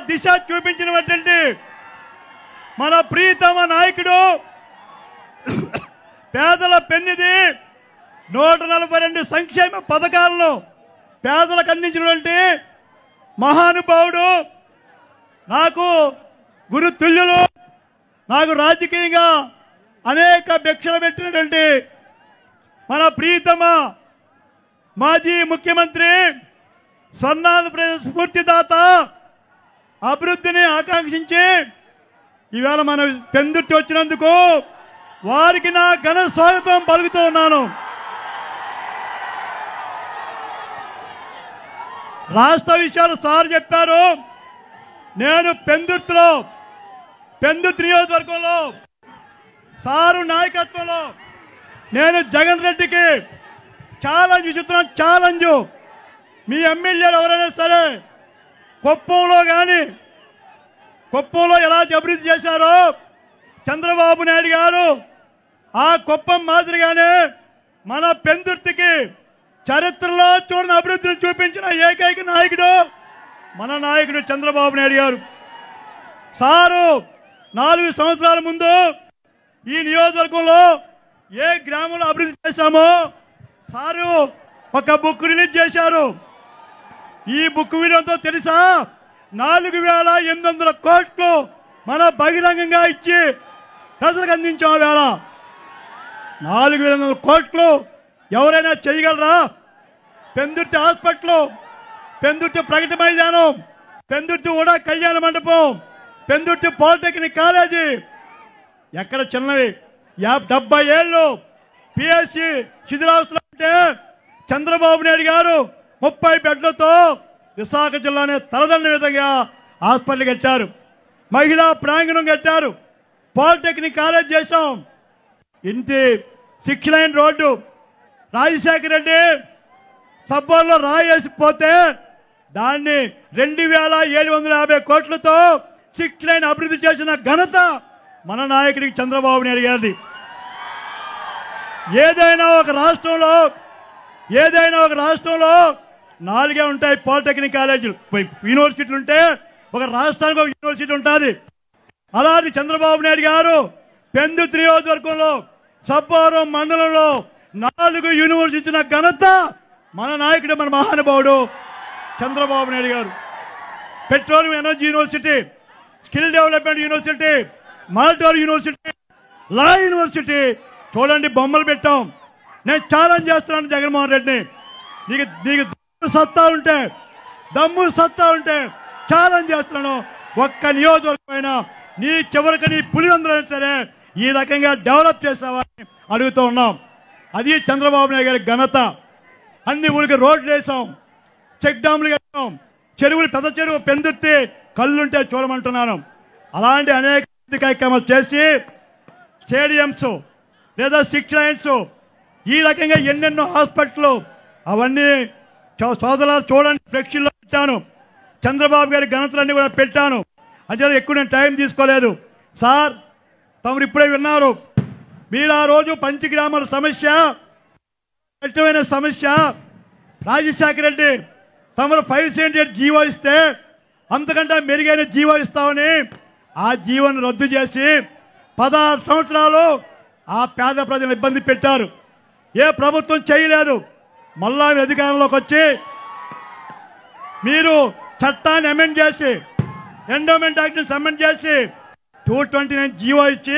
దిశ చూపించినటువంటి మన ప్రీతమ నాయకుడు పేదల పెన్నిది నూట నలభై రెండు సంక్షేమ పథకాలను పేదలకు అందించినటువంటి మహానుభావుడు నాకు గురు తుల్యులు నాకు రాజకీయంగా అనేక భిక్షలు పెట్టినటువంటి మన ప్రీతమ మాజీ ముఖ్యమంత్రి స్వర్ణాంధ్రప్రదేశ్ స్ఫూర్తిదాత అభివృద్ధిని ఆకాంక్షించి ఈవేళ మన పెందుర్తి వచ్చినందుకు వారికి నా ఘన స్వాగతం పలుకుతూ ఉన్నాను రాష్ట్ర విషయాలు సార్ చెప్పారు నేను పెందుర్తిలో పెందుర్తి నియోజకవర్గంలో సారు నాయకత్వంలో నేను జగన్ రెడ్డికి ఛాలెంజ్ విచిత్రం ఛాలెంజ్ మీ ఎమ్మెల్యేలు ఎవరైనా సరే కుప్పంలో కానీ కుప్పంలో ఎలా అభివృద్ధి చేశారో చంద్రబాబు నాయుడు గారు ఆ కుప్పం మాదిరిగానే మన పెందుర్తికి చరిత్రలో చూడని అభివృద్ధిని చూపించిన ఏకైక నాయకుడు మన నాయకుడు చంద్రబాబు నాయుడు గారు సారు నాలుగు సంవత్సరాల ముందు ఈ నియోజకవర్గంలో ఏ గ్రామంలో అభివృద్ధి చేశామో సారు ఒక బుక్ రిలీజ్ చేశారు ఈ బుక్ విలువంతో తెలుసా నాలుగు వేల ఎనిమిది వందల కోట్లు మన బహిరంగంగా ఇచ్చి ప్రజలకు అందించాం ఆ వేళ నాలుగు వేల ఎనిమిది వందల కోట్లు ఎవరైనా చేయగలరా పెందుర్తి హాస్పిటల్ పెందుర్తి ప్రగతి మైదానం పెందుర్తి కూడా కళ్యాణ మండపం పెందుర్తి పాలిటెక్నిక్ కాలేజీ ఎక్కడ చిన్నవి యా డెబ్బై ఏళ్ళు పిఎస్సి శిథిలావస్థలో ఉంటే చంద్రబాబు నాయుడు గారు ముప్పై బెడ్లతో విశాఖ జిల్లానే తలదన్న విధంగా హాస్పిటల్ కట్టారు మహిళా ప్రాంగణం కట్టారు పాలిటెక్నిక్ కాలేజ్ చేశాం ఇంటి six lane road Rajasekhara Reddy సబ్బోర్లో రాయేసిపోతే దాన్ని రెండు వేల ఏడు వందల యాభై కోట్లతో సిక్స్ లైన్ అభివృద్ధి చేసిన ఘనత మన నాయకుడికి చంద్రబాబు నాయుడు గారిది ఏదైనా ఒక రాష్ట్రంలో ఏదైనా ఒక రాష్ట్రంలో నాలుగే ఉంటాయి పాలిటెక్నిక్ కాలేజీలు పోయి యూనివర్సిటీలు ఉంటే ఒక రాష్ట్రానికి ఒక యూనివర్సిటీ ఉంటుంది అలాంటి చంద్రబాబు నాయుడు గారు పెందుతు నియోజకవర్గంలో సబ్బవరం మండలంలో నాలుగు యూనివర్సిటీ ఇచ్చిన ఘనత మన నాయకుడు మన మహానుభావుడు చంద్రబాబు నాయుడు గారు petroleum energy university skill development university మాల్టోర్ యూనివర్సిటీ లా యూనివర్సిటీ చూడండి బొమ్మలు పెట్టాం నేను ఛాలెంజ్ చేస్తున్నాను జగన్మోహన్ రెడ్డిని నీకు నీకు దమ్ము సత్తా ఉంటే దమ్ము సత్తా ఉంటే ఛాలెంజ్ చేస్తున్నాను ఒక్క నియోజకవర్గమైన నీ చివరికి నీ పులిలందరూ సరే ఈ రకంగా డెవలప్ చేస్తావా అని అడుగుతూ ఉన్నాం అది చంద్రబాబు నాయుడు గారి ఘనత అన్ని ఊరికి రోడ్లు వేసాం చెక్ డామ్లు కట్టాం చెరువులు పెద్ద చెరువు పెందుర్తి కళ్ళుంటే చూడమంటున్నాను అలాంటి అనేక అభివృద్ధి కార్యక్రమాలు చేసి స్టేడియంస్ లేదా సిక్స్ లైన్స్ ఈ రకంగా ఎన్నెన్నో హాస్పిటల్ అవన్నీ చో- సోదరులు చూడండి ఫ్లెక్సీలో పెట్టాను చంద్రబాబు గారి ఘనతలన్నీ కూడా పెట్టాను అంటే ఎక్కువ నేను టైం తీసుకోలేదు సార్ తమరు ఇప్పుడే విన్నారు మీరు ఆ రోజు పంచగ్రామాల సమస్య కఠినమైన సమస్య రాజశేఖర రెడ్డి తమరు ఫైవ్ సెవెంటీ ఎయిట్ జీవో ఇస్తే అంతకంటే మెరుగైన జీవో ఇస్తామని ఆ జీవోను రద్దు చేసి పదహారు సంవత్సరాలు ఆ పేద ప్రజలను ఇబ్బంది పెట్టారు ఏ ప్రభుత్వం చేయలేదు మళ్ళా మీ అధికారంలోకి వచ్చి మీరు చట్టాన్ని అమెండ్ చేసి ఎండోమెంట్ యాక్ట్ అమెండ్ చేసి టూ ట్వంటీ నైన్ జీవో ఇచ్చి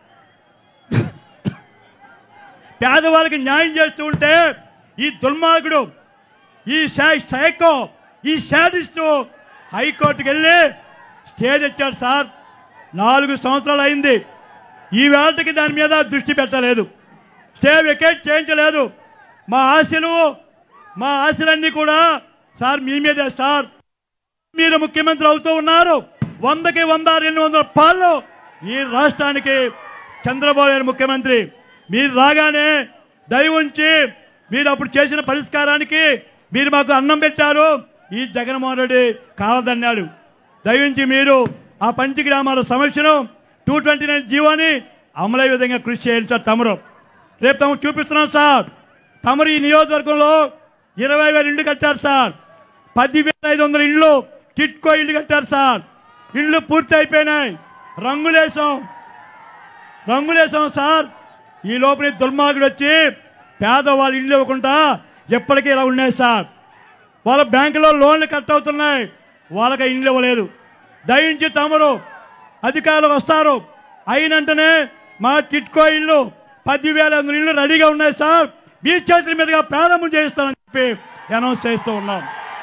పేదవాళ్ళకి న్యాయం చేస్తూ ఉంటే ఈ దుర్మార్గుడు ఈ సై- సైకో ఈ శాడిస్టు హైకోర్టుకి వెళ్ళి స్టే తెచ్చాడు సార్ నాలుగు సంవత్సరాలు అయింది ఈ వేళకి దాని మీద దృష్టి పెట్టలేదు స్టే వికెట్ చేయించలేదు మా ఆశలు మా ఆశలన్నీ కూడా సార్ మీ మీదే సార్ మీరు ముఖ్యమంత్రి అవుతూ ఉన్నారు వందకి వంద రెండు వందల పాళ్ళు ఈ రాష్ట్రానికి చంద్రబాబు నాయుడు ముఖ్యమంత్రి మీరు రాగానే దయ ఉంచి మీరు అప్పుడు చేసిన పరిష్కారానికి మీరు మాకు అన్నం పెట్టారు ఈ జగన్మోహన్ రెడ్డి కావదన్నాడు దయించి మీరు ఆ పంచగ్రామాల సమస్యను టూ ట్వంటీ నైన్ జీవోని అమలయ్యే విధంగా కృషి చేయాలి సార్ తమరు రేపు తమకు చూపిస్తున్నాం సార్ తమరు ఈ నియోజకవర్గంలో ఇరవై వేల ఇండ్లు కట్టారు సార్ పదివేల ఐదు వందల ఇండ్లు టిట్కో ఇల్లు కట్టారు సార్ ఇళ్ళు పూర్తి అయిపోయినాయి రంగులేసాం రంగులేసాం సార్ ఈ లోపల దుర్మార్గుడు వచ్చి పేదవాళ్ళు ఇల్లు ఇవ్వకుండా ఎప్పటికీ ఇలా ఉన్నాయి సార్ వాళ్ళ బ్యాంకులో లోన్లు కట్ అవుతున్నాయి వాళ్ళకి ఇండ్లు ఇవ్వలేదు దయించి తమరు అధికారులు వస్తారు అయినంటనే మా టిట్కో ఇల్లు పదివేల ఎనిమిది ఇల్లు రెడీగా ఉన్నాయి సార్ మీ చేతుల మీదుగా ప్రారంభం చేయిస్తానని చెప్పి అనౌన్స్ చేస్తూ ఉన్నాం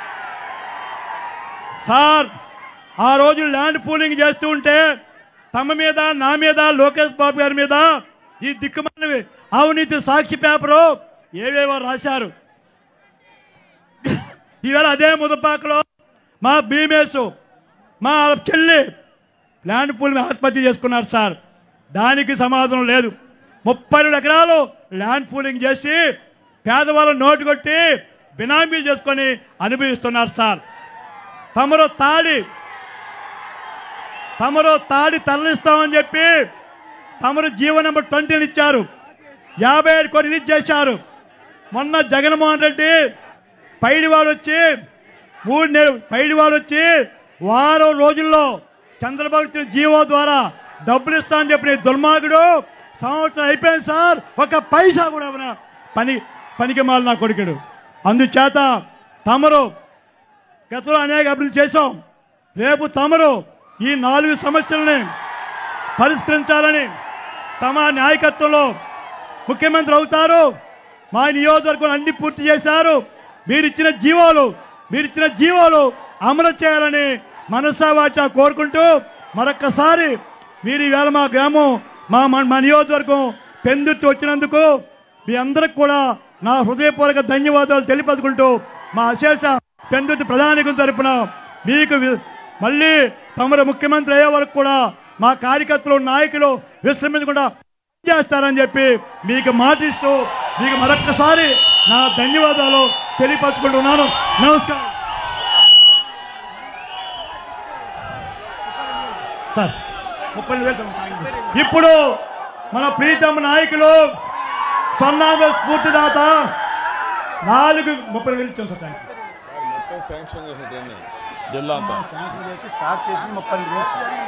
సార్ ఆ రోజు ల్యాండ్ పూలింగ్ చేస్తూ ఉంటే తమ మీద నా మీద లోకేష్ బాబు గారి మీద ఈ దిక్కుమాలినవి అవినీతి సాక్షి పేపరు ఏవేవో రాశారు ఈవేళ అదే ముదపాకలో మా భీమేశు మా చెల్లి ల్యాండ్ పూల్ ఆత్మహత్య చేసుకున్నారు సార్ దానికి సమాధానం లేదు ముప్పై రెండు ఎకరాలు ల్యాండ్ పూలింగ్ చేసి పేదవాళ్ళ నోటు కొట్టి బినామీలు చేసుకొని అనుభవిస్తున్నారు సార్ తమరు తాడి తమరు తాడి తరలిస్తామని చెప్పి తమరు జీవో నెంబర్ ట్వంటీని ఇచ్చారు యాభై ఏడు కోటి రిలీజ్ చేశారు మొన్న జగన్మోహన్ రెడ్డి పైడివాడు వచ్చి మూడు నెలలు పైడివాడు వచ్చి వారం రోజుల్లో చంద్రబాబు ఇచ్చిన జీవో ద్వారా డబ్బులు ఇస్తానని చెప్పిన ఈ దుర్మార్గుడు సంవత్సరం అయిపోయింది సార్ ఒక పైసా కూడా ఇవ్వను. పని పనికి మాలిన నా కొడుకుడు అందుచేత తమరు గతంలో అనేక అభివృద్ధి చేశాం రేపు తమరు ఈ నాలుగు సమస్యలని పరిష్కరించాలని తమ నాయకత్వంలో ముఖ్యమంత్రి అవుతారు మా నియోజకవర్గం అన్ని పూర్తి చేశారు మీరిచ్చిన జీవోలు మీరిచ్చిన జీవోలు అమలు చేయాలని మనసావాచ కోరుకుంటూ మరొక్కసారి మీరు ఈవేళ మా గ్రామం మా మా- మా నియోజకవర్గం పెందుర్తి వచ్చినందుకు మీ అందరికి కూడా నా హృదయపూర్వక ధన్యవాదాలు తెలియపదుకుంటూ మా అశేష పెందుర్తి ప్రధానికం తరపున మీకు వి- మళ్ళీ తమరు ముఖ్యమంత్రి అయ్యే వరకు కూడా మా కార్యకర్తలు నాయకులు విశ్రమించకుండా చేస్తారని చెప్పి మీకు మాటిస్తూ మీకు మరొక్కసారి నా ధన్యవాదాలు తెలియపరచుకుంటున్నాను నమస్కారం సార్ ముప్పై వేలు సార్. ఇప్పుడు మన ప్రీతమ నాయకులు సొన్నామ స్ఫూర్తిదాత నాలుగు ముప్పై వేలు ఇచ్చాం సార్ థ్యాంక్ యూ మొత్తం శాంక్షన్ చేసేటండి జిల్లా అంతా శాంక్షన్ చేసి స్టార్ట్ చేసి ముప్పై వేలు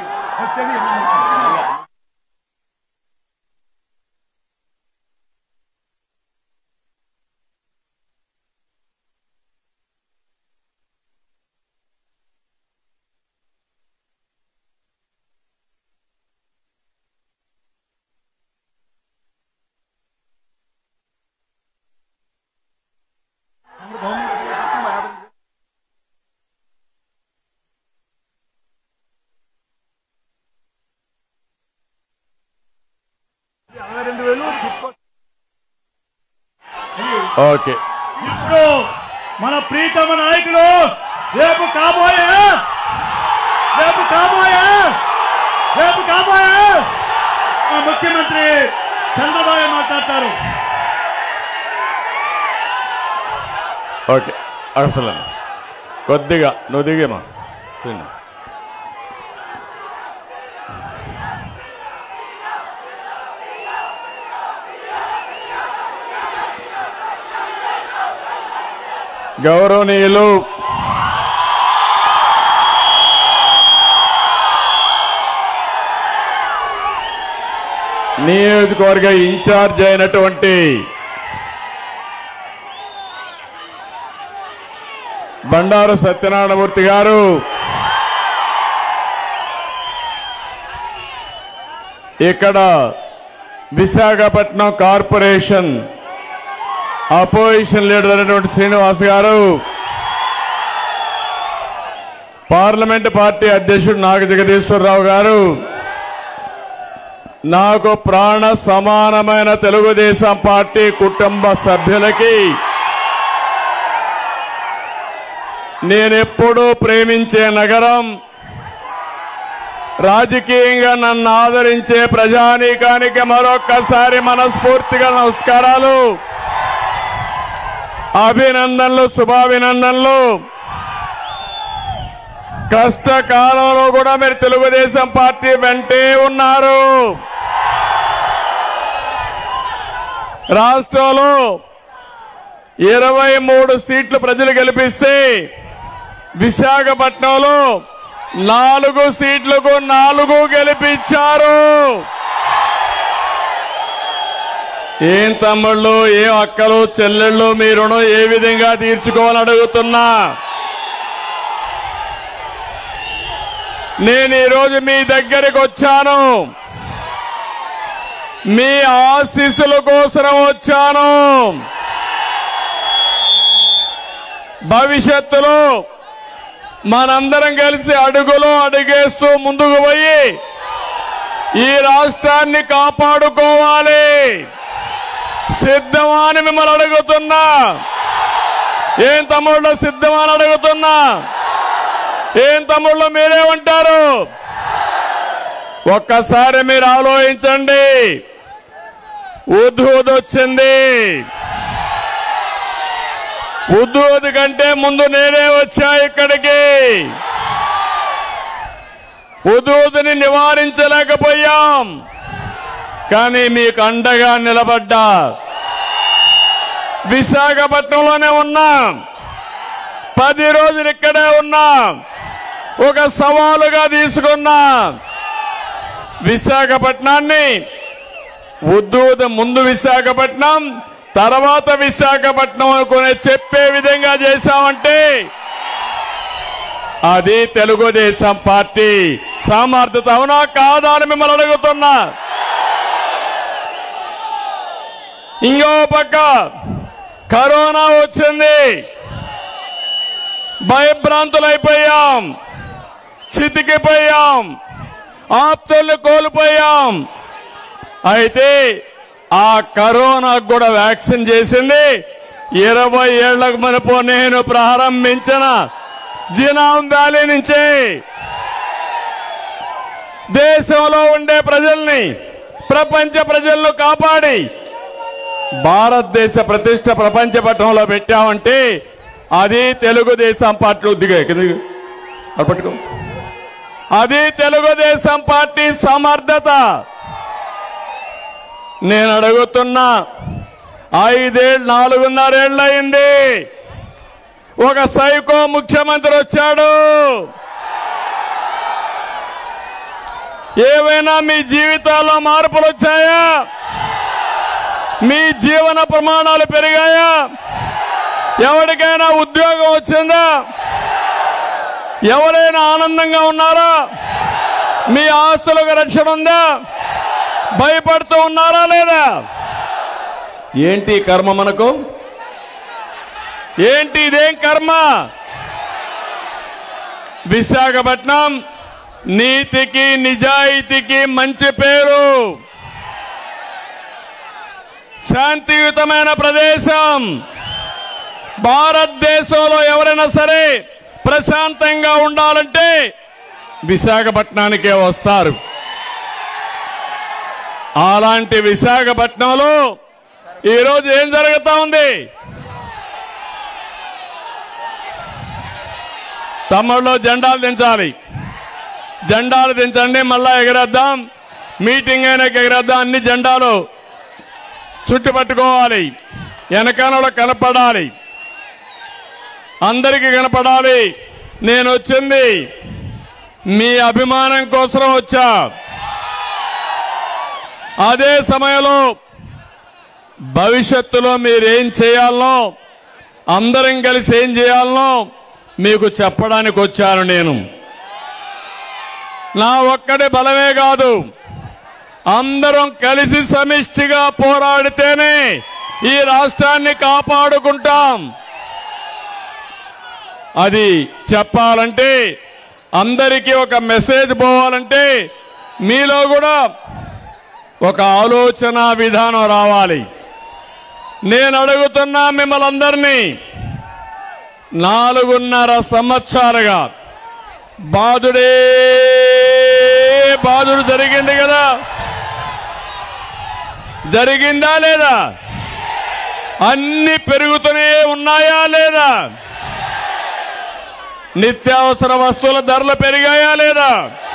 ఓకే ఇప్పుడు మన ప్రీతమ నాయకులు రేపు కాబోయే రేపు కాబోయే రేపు కాబోయే మా ముఖ్యమంత్రి చంద్రబాబు మాట్లాడతారు ఓకే అసలు కొద్దిగా నువ్వు దిగేమా చిన్న గౌరవనీయులు నియోజకవర్గ ఇన్ఛార్జ్ అయినటువంటి బండారు సత్యనారాయణమూర్తి గారు ఇక్కడ విశాఖపట్నం కార్పొరేషన్ అపోజిషన్ లీడర్ అయినటువంటి శ్రీనివాస్ గారు పార్లమెంట్ పార్టీ అధ్యక్షుడు నాగ జగదీశ్వరరావు గారు నాకు ప్రాణ సమానమైన తెలుగుదేశం పార్టీ కుటుంబ సభ్యులకి నేనెప్పుడూ ప్రేమించే నగరం రాజకీయంగా నన్ను ఆదరించే ప్రజానీకానికి మరొక్కసారి మనస్ఫూర్తిగా నమస్కారాలు అభినందనలు శుభాభినందనలు కష్టకాలంలో కూడా మీరు తెలుగుదేశం పార్టీ వెంటే ఉన్నారు రాష్ట్రంలో ఇరవై మూడు సీట్లు ప్రజలు గెలిపిస్తే విశాఖపట్నంలో నాలుగు సీట్లకు నాలుగు గెలిపించారు ఏం తమ్ముళ్ళు ఏం అక్కలు చెల్లెళ్ళు మీ రుణం ఏ విధంగా తీర్చుకోవాలని అడుగుతున్నా నేను ఈరోజు మీ దగ్గరికి వచ్చాను మీ ఆశీస్సుల కోసం వచ్చాను భవిష్యత్తులో మనందరం కలిసి అడుగులో అడుగేస్తూ ముందుకు పోయి ఈ రాష్ట్రాన్ని కాపాడుకోవాలి సిద్ధమా అని మిమ్మల్ని అడుగుతున్నా ఏం తమ్ముళ్ళు సిద్ధమా అని అడుగుతున్నా ఏం తమ్ముళ్ళు మీరేమంటారు ఒక్కసారి మీరు ఆలోచించండి ఉద్హూద్ వచ్చింది ఉద్హూద్ కంటే ముందు నేనే వచ్చా ఇక్కడికి ఉదూదుని నివారించలేకపోయాం కానీ మీకు అండగా నిలబడ్డా విశాఖపట్నంలోనే ఉన్నాం పది రోజులు ఇక్కడే ఉన్నాం ఒక సవాలుగా తీసుకున్నాం విశాఖపట్నాన్ని ఉద్దూదు ముందు విశాఖపట్నం తర్వాత విశాఖపట్నం అనుకునే చెప్పే విధంగా చేశామంటే అది తెలుగుదేశం పార్టీ సామర్థ్యత అవునా కాదా అని మిమ్మల్ని అడుగుతున్నా ఇంకో పక్క కరోనా వచ్చింది భయభ్రాంతులైపోయాం చితికిపోయాం ఆప్తుల్ని కోల్పోయాం అయితే ఆ కరోనాకు కూడా వ్యాక్సిన్ చేసింది ఇరవై ఏళ్లకు మనపు నేను ప్రారంభించిన జినాం వ్యాలీ నుంచే దేశంలో ఉండే ప్రజల్ని ప్రపంచ ప్రజలను కాపాడి భారతదేశ ప్రతిష్ట ప్రపంచ పట్టణంలో పెట్టామంటే అది తెలుగుదేశం పార్టీ దిగా కిందకి. అటు పట్టుకో అది తెలుగుదేశం పార్టీ సమర్థత నేను అడుగుతున్నా ఐదేళ్ళు నాలుగున్నరేళ్ళు అయింది ఒక సైకో ముఖ్యమంత్రి వచ్చాడు ఏవైనా మీ జీవితాల్లో మార్పులు వచ్చాయా మీ జీవన ప్రమాణాలు పెరిగాయా ఎవరికైనా ఉద్యోగం వచ్చిందా ఎవరైనా ఆనందంగా ఉన్నారా మీ ఆస్తులకు రక్షణ ఉందా భయపడుతూ ఉన్నారా లేదా ఏంటి ఈ కర్మ మనకు ఏంటి ఇదేం కర్మ విశాఖపట్నం నీతికి నిజాయితీకి మంచి పేరు శాంతియుతమైన ప్రదేశం భారతదేశంలో ఎవరైనా సరే ప్రశాంతంగా ఉండాలంటే విశాఖపట్నానికే వస్తారు అలాంటి విశాఖపట్నంలో ఈరోజు ఏం జరుగుతా ఉంది తమ్ముళ్ళు జెండాలు దించాలి జెండాలు దించండి మళ్ళా ఎగరేద్దాం మీటింగ్ అయినాక ఎగరేద్దాం అన్ని జెండాలు చుట్టుపట్టుకోవాలి వెనకాలలో కనపడాలి అందరికీ కనపడాలి నేను వచ్చింది మీ అభిమానం కోసం వచ్చా అదే సమయంలో భవిష్యత్తులో మీరేం చేయాలనో అందరం కలిసి ఏం చేయాలనో మీకు చెప్పడానికి వచ్చాను నేను నా ఒక్కడి బలమే కాదు అందరం కలిసి సమిష్టిగా పోరాడితేనే ఈ రాష్ట్రాన్ని కాపాడుకుంటాం అది చెప్పాలంటే అందరికీ ఒక మెసేజ్ పోవాలంటే మీలో కూడా ఒక ఆలోచన విధానం రావాలి నేను అడుగుతున్నా మిమ్మల్ని అందరినీ నాలుగున్నర సంవత్సరాలుగా బాధుడే బాధుడు జరిగింది కదా జరిగిందా లేదా అన్ని పెరుగుతూనే ఉన్నాయా లేదా నిత్యావసర వస్తువుల ధరలు పెరిగాయా లేదా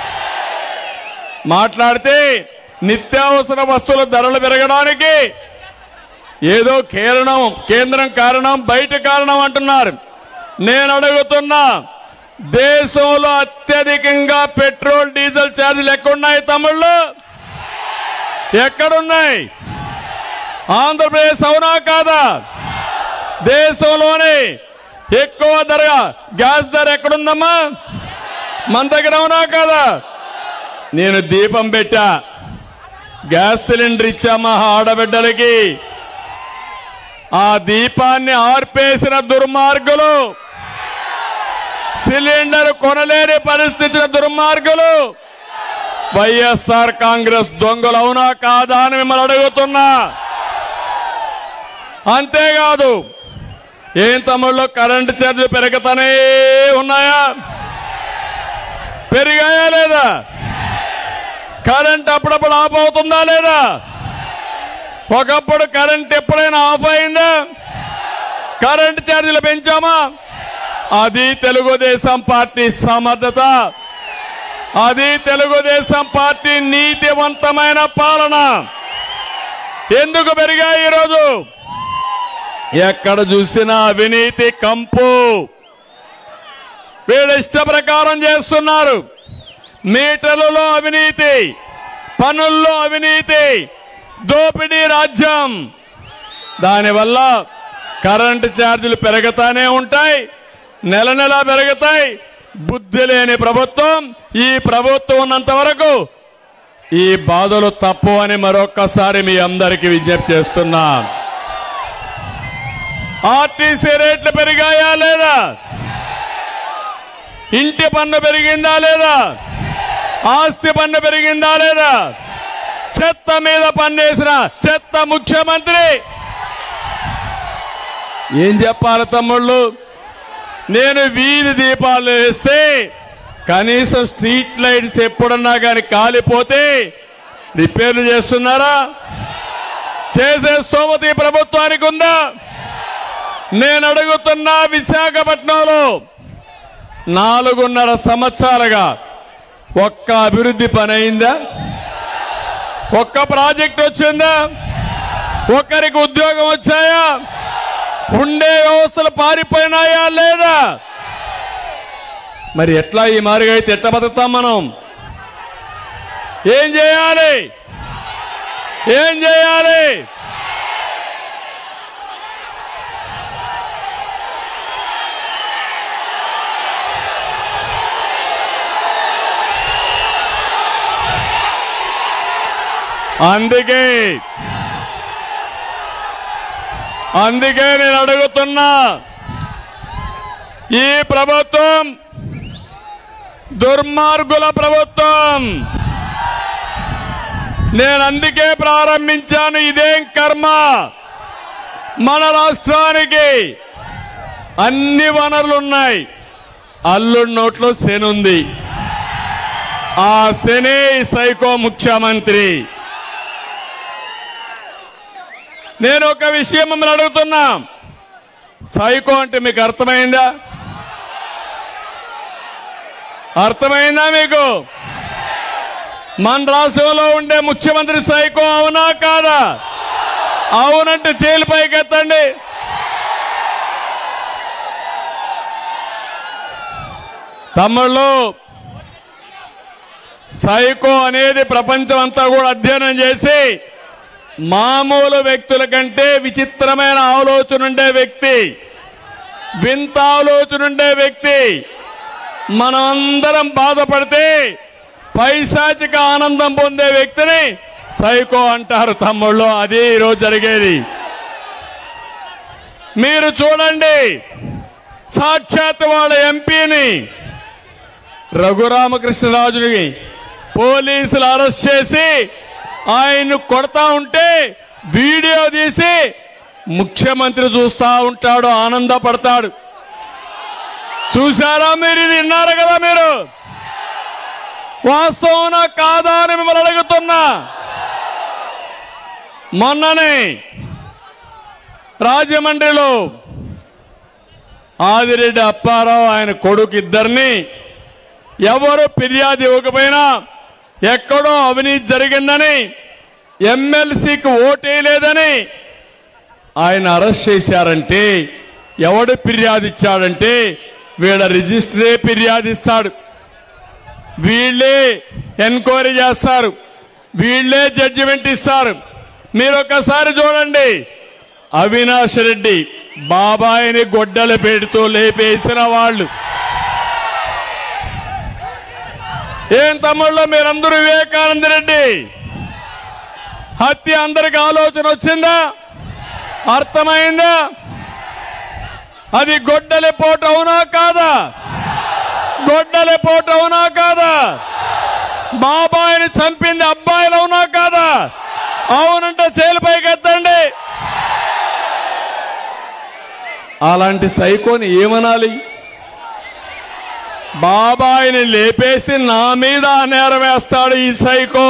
మాట్లాడితే నిత్యావసర వస్తువుల ధరలు పెరగడానికి ఏదో కేరణం కేంద్రం కారణం బయట కారణం అంటున్నారు నేను అడుగుతున్నా దేశంలో అత్యధికంగా పెట్రోల్ డీజిల్ ఛార్జీలు ఎక్కడున్నాయి తమ్ముళ్ళు ఎక్కడున్నాయి ఆంధ్రప్రదేశ్ అవునా కాదా దేశంలోనే ఎక్కువ ధర గ్యాస్ ధర ఎక్కడుందమ్మా మన దగ్గర అవునా కాదా నేను దీపం పెట్టా గ్యాస్ సిలిండర్ ఇచ్చా మా ఆడబిడ్డలకి ఆ దీపాన్ని ఆర్పేసిన దుర్మార్గులు సిలిండర్ కొనలేని పరిస్థితి దుర్మార్గులు వైఎస్ఆర్ కాంగ్రెస్ దొంగలు అవునా కాదా అని మిమ్మల్ని అడుగుతున్నా అంతేకాదు ఏం తమ్ముళ్ళు కరెంటు ఛార్జీలు పెరుగుతానే ఉన్నాయా పెరిగాయా లేదా కరెంట్ అప్పుడప్పుడు ఆఫ్ అవుతుందా లేదా ఒకప్పుడు కరెంట్ ఎప్పుడైనా ఆఫ్ అయిందా కరెంట్ ఛార్జీలు పెంచామా అది తెలుగుదేశం పార్టీ సమర్థత అది తెలుగుదేశం పార్టీ నీతివంతమైన పాలన ఎందుకు పెరిగాయి ఈరోజు ఎక్కడ చూసినా అవినీతి కంపు వీళ్ళు ఇష్ట ప్రకారం చేస్తున్నారు మీటర్లలో అవినీతి పనుల్లో అవినీతి దోపిడీ రాజ్యం దానివల్ల కరెంటు ఛార్జీలు పెరుగుతానే ఉంటాయి నెల నెల పెరుగుతాయి బుద్ధి లేని ప్రభుత్వం ఈ ప్రభుత్వం ఉన్నంత వరకు ఈ బాధలు తప్పు అని మరొక్కసారి మీ అందరికీ విజ్ఞప్తి చేస్తున్నా ఆర్టీసీ రేట్లు పెరిగాయా లేదా ఇంటి పన్ను పెరిగిందా లేదా ఆస్తి పన్ను పెరిగిందా లేదా చెత్త మీద పన్నేసిన చెత్త ముఖ్యమంత్రి ఏం చెప్పాలి తమ్ముళ్ళు నేను వీధి దీపాలు వేస్తే కనీసం స్ట్రీట్ లైట్స్ ఎప్పుడన్నా కానీ కాలిపోతే రిపేర్లు చేస్తున్నారా చేసే స్తోమత ఈ ప్రభుత్వానికి ఉందా నేను అడుగుతున్నా విశాఖపట్నంలో నాలుగున్నర సంవత్సరాలుగా ఒక్క అభివృద్ధి పని అయిందా ఒక్క ప్రాజెక్ట్ వచ్చిందా ఒక్కరికి ఉద్యోగం వచ్చాయా ఉండే వ్యవస్థలు పారిపోయినాయా లేదా మరి ఎట్లా ఈ మారుగా అయితే ఎట్లా బతుకుతాం మనం ఏం చేయాలి ఏం చేయాలి అందుకే అందుకే నేను అడుగుతున్నా ఈ ప్రభుత్వం దుర్మార్గుల ప్రభుత్వం నేను అందుకే ప్రారంభించాను ఇదేం కర్మ మన రాష్ట్రానికి అన్ని వనరులు ఉన్నాయి అల్లుడి నోట్లో శనుంది ఆ శనే ఈ సైకో ముఖ్యమంత్రి నేను ఒక విషయం మిమ్మల్ని అడుగుతున్నా సైకో అంటే మీకు అర్థమైందా అర్థమైందా మీకు మన రాష్ట్రంలో ఉండే ముఖ్యమంత్రి సైకో అవునా కాదా అవునంటే జైలు పైకి ఎత్తండి తమ్ముళ్ళు సైకో అనేది ప్రపంచం అంతా కూడా అధ్యయనం చేసి మామూలు వ్యక్తుల కంటే విచిత్రమైన ఆలోచన ఉండే వ్యక్తి వింత ఆలోచన ఉండే వ్యక్తి మనమందరం బాధపడితే పైశాచిక ఆనందం పొందే వ్యక్తిని సైకో అంటారు తమ్ముళ్ళు అది ఈరోజు జరిగేది మీరు చూడండి సాక్షాత్ వాళ్ళ ఎంపీని రఘురామకృష్ణరాజుని పోలీసులు అరెస్ట్ చేసి ఆయన్ను కొడతా ఉంటే వీడియో తీసి ముఖ్యమంత్రి చూస్తా ఉంటాడు ఆనందపడతాడు చూసారా మీరు ఇది విన్నారు కదా మీరు వాస్తవం కాదా అని మిమ్మల్ని అడుగుతున్నా మొన్ననే రాజమండ్రిలో ఆదిరెడ్డి అప్పారావు ఆయన కొడుకు ఇద్దరిని ఎవరు ఫిర్యాదు ఇవ్వకపోయినా ఎక్కడో అవినీతి జరిగిందని ఎమ్మెల్సీకి ఓటేయలేదని ఆయన అరెస్ట్ చేశారంటే ఎవడు ఫిర్యాదు ఇచ్చాడంటే వీళ్ళ రిజిస్టరే ఫిర్యాదిస్తాడు వీళ్ళే ఎంక్వైరీ చేస్తారు వీళ్ళే జడ్జిమెంట్ ఇస్తారు మీరు ఒకసారి చూడండి అవినాష్ రెడ్డి బాబాయిని గొడ్డల పేరుతో లేపేసిన వాళ్ళు ఏం తమ్ముళ్ళు మీరందరూ వివేకానంద రెడ్డి హత్య అందరికి ఆలోచన వచ్చిందా అర్థమైందా అది గొడ్డలి పోటు అవునా కాదా గొడ్డలి పోటు అవునా కాదా బాబాయిని చంపింది అబ్బాయిలు అవునా కాదా అవునంటే చేలిపైకి ఎత్తండి అలాంటి సైకోని ఏమనాలి బాబాయిని లేపేసి నా మీద నేరం వేస్తాడు ఈ సైకో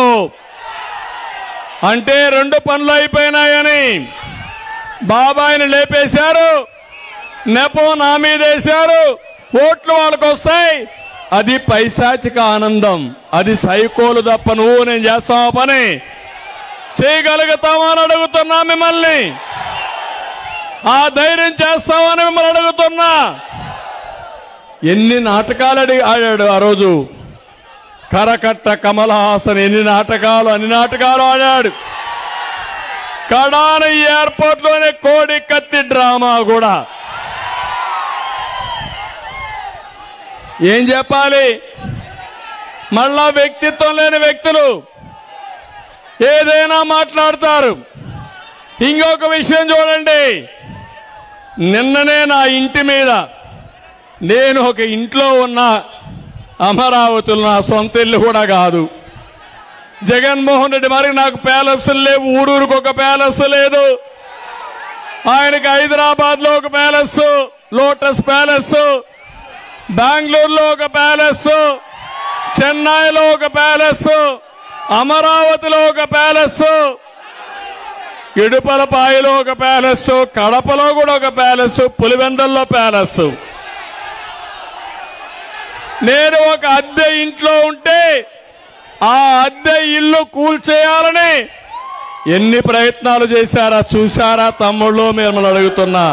అంటే రెండు పనులు అయిపోయినాయని బాబాయిని లేపేశారు నెపం నా మీద వేశారు ఓట్లు వాళ్ళకు వస్తాయి అది పైశాచిక ఆనందం అది సైకోలు తప్ప నువ్వు నేను చేస్తావా పని చేయగలుగుతావా అని అడుగుతున్నా మిమ్మల్ని ఆ ధైర్యం చేస్తామని మిమ్మల్ని అడుగుతున్నా ఎన్ని నాటకాలు అడిగి ఆడాడు ఆ రోజు కరకట్ట కమల్ హాసన్ ఎన్ని నాటకాలు అన్ని నాటకాలు ఆడాడు కడాన ఎయిర్పోర్ట్ లోనే కోడి కత్తి డ్రామా కూడా ఏం చెప్పాలి మళ్ళా వ్యక్తిత్వం లేని వ్యక్తులు ఏదైనా మాట్లాడతారు ఇంకొక విషయం చూడండి నిన్ననే నా ఇంటి మీద నేను ఒక ఇంట్లో ఉన్న అమరావతులు నా సొంత ఇల్లు కూడా కాదు జగన్మోహన్ రెడ్డి మరి నాకు ప్యాలెస్లు లేవు ఊరూరికి ఒక ప్యాలెస్ లేదు ఆయనకి హైదరాబాద్ లో ఒక ప్యాలెస్ లోటస్ ప్యాలెస్ బెంగళూరులో ఒక ప్యాలెస్ చెన్నైలో ఒక ప్యాలెస్ అమరావతిలో ఒక ప్యాలెస్ ఇడుపలపాయలో ఒక ప్యాలెస్ కడపలో కూడా ఒక ప్యాలెస్ పులివెందల్లో ప్యాలెస్ నేను ఒక అద్దె ఇంట్లో ఉంటే ఆ అద్దె ఇల్లు కూల్చేయాలని ఎన్ని ప్రయత్నాలు చేశారా చూశారా తమ్ముళ్ళు మిమ్మల్ని అడుగుతున్నా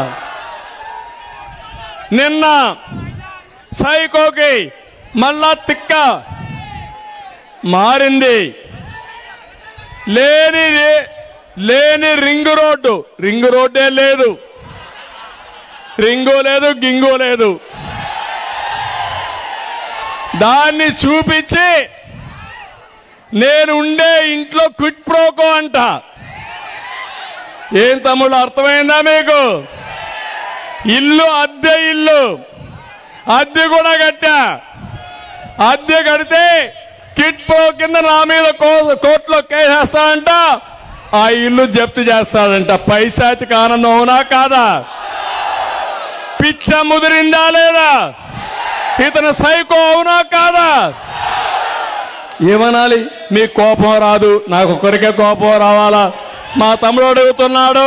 నిన్న సైకోకి మళ్ళా తిక్క మారింది లేని లేని రింగు రోడ్డు రింగు రోడ్డే లేదు రింగు లేదు గింగు లేదు దాన్ని చూపించి నేను ఉండే ఇంట్లో క్విట్ ప్రోకో అంట ఏం తమ్ముడు అర్థమైందా మీకు ఇల్లు అద్దె ఇల్లు అద్దె కూడా కట్టా అద్దె కడితే కిట్ ప్రో కింద నా మీద కో- కోర్టులో కేసేస్తాడంట ఆ ఇల్లు జప్తు చేస్తాడంట పైశాచిక ఆనందం అవునా కాదా పిచ్చ ముదిరిందా లేదా ఇతను సైకో అవునా కాదా ఏమనాలి మీ కోపం రాదు నాకు ఒక్కరికే కోపం రావాలా మా తమ్ముడు అడుగుతున్నాడు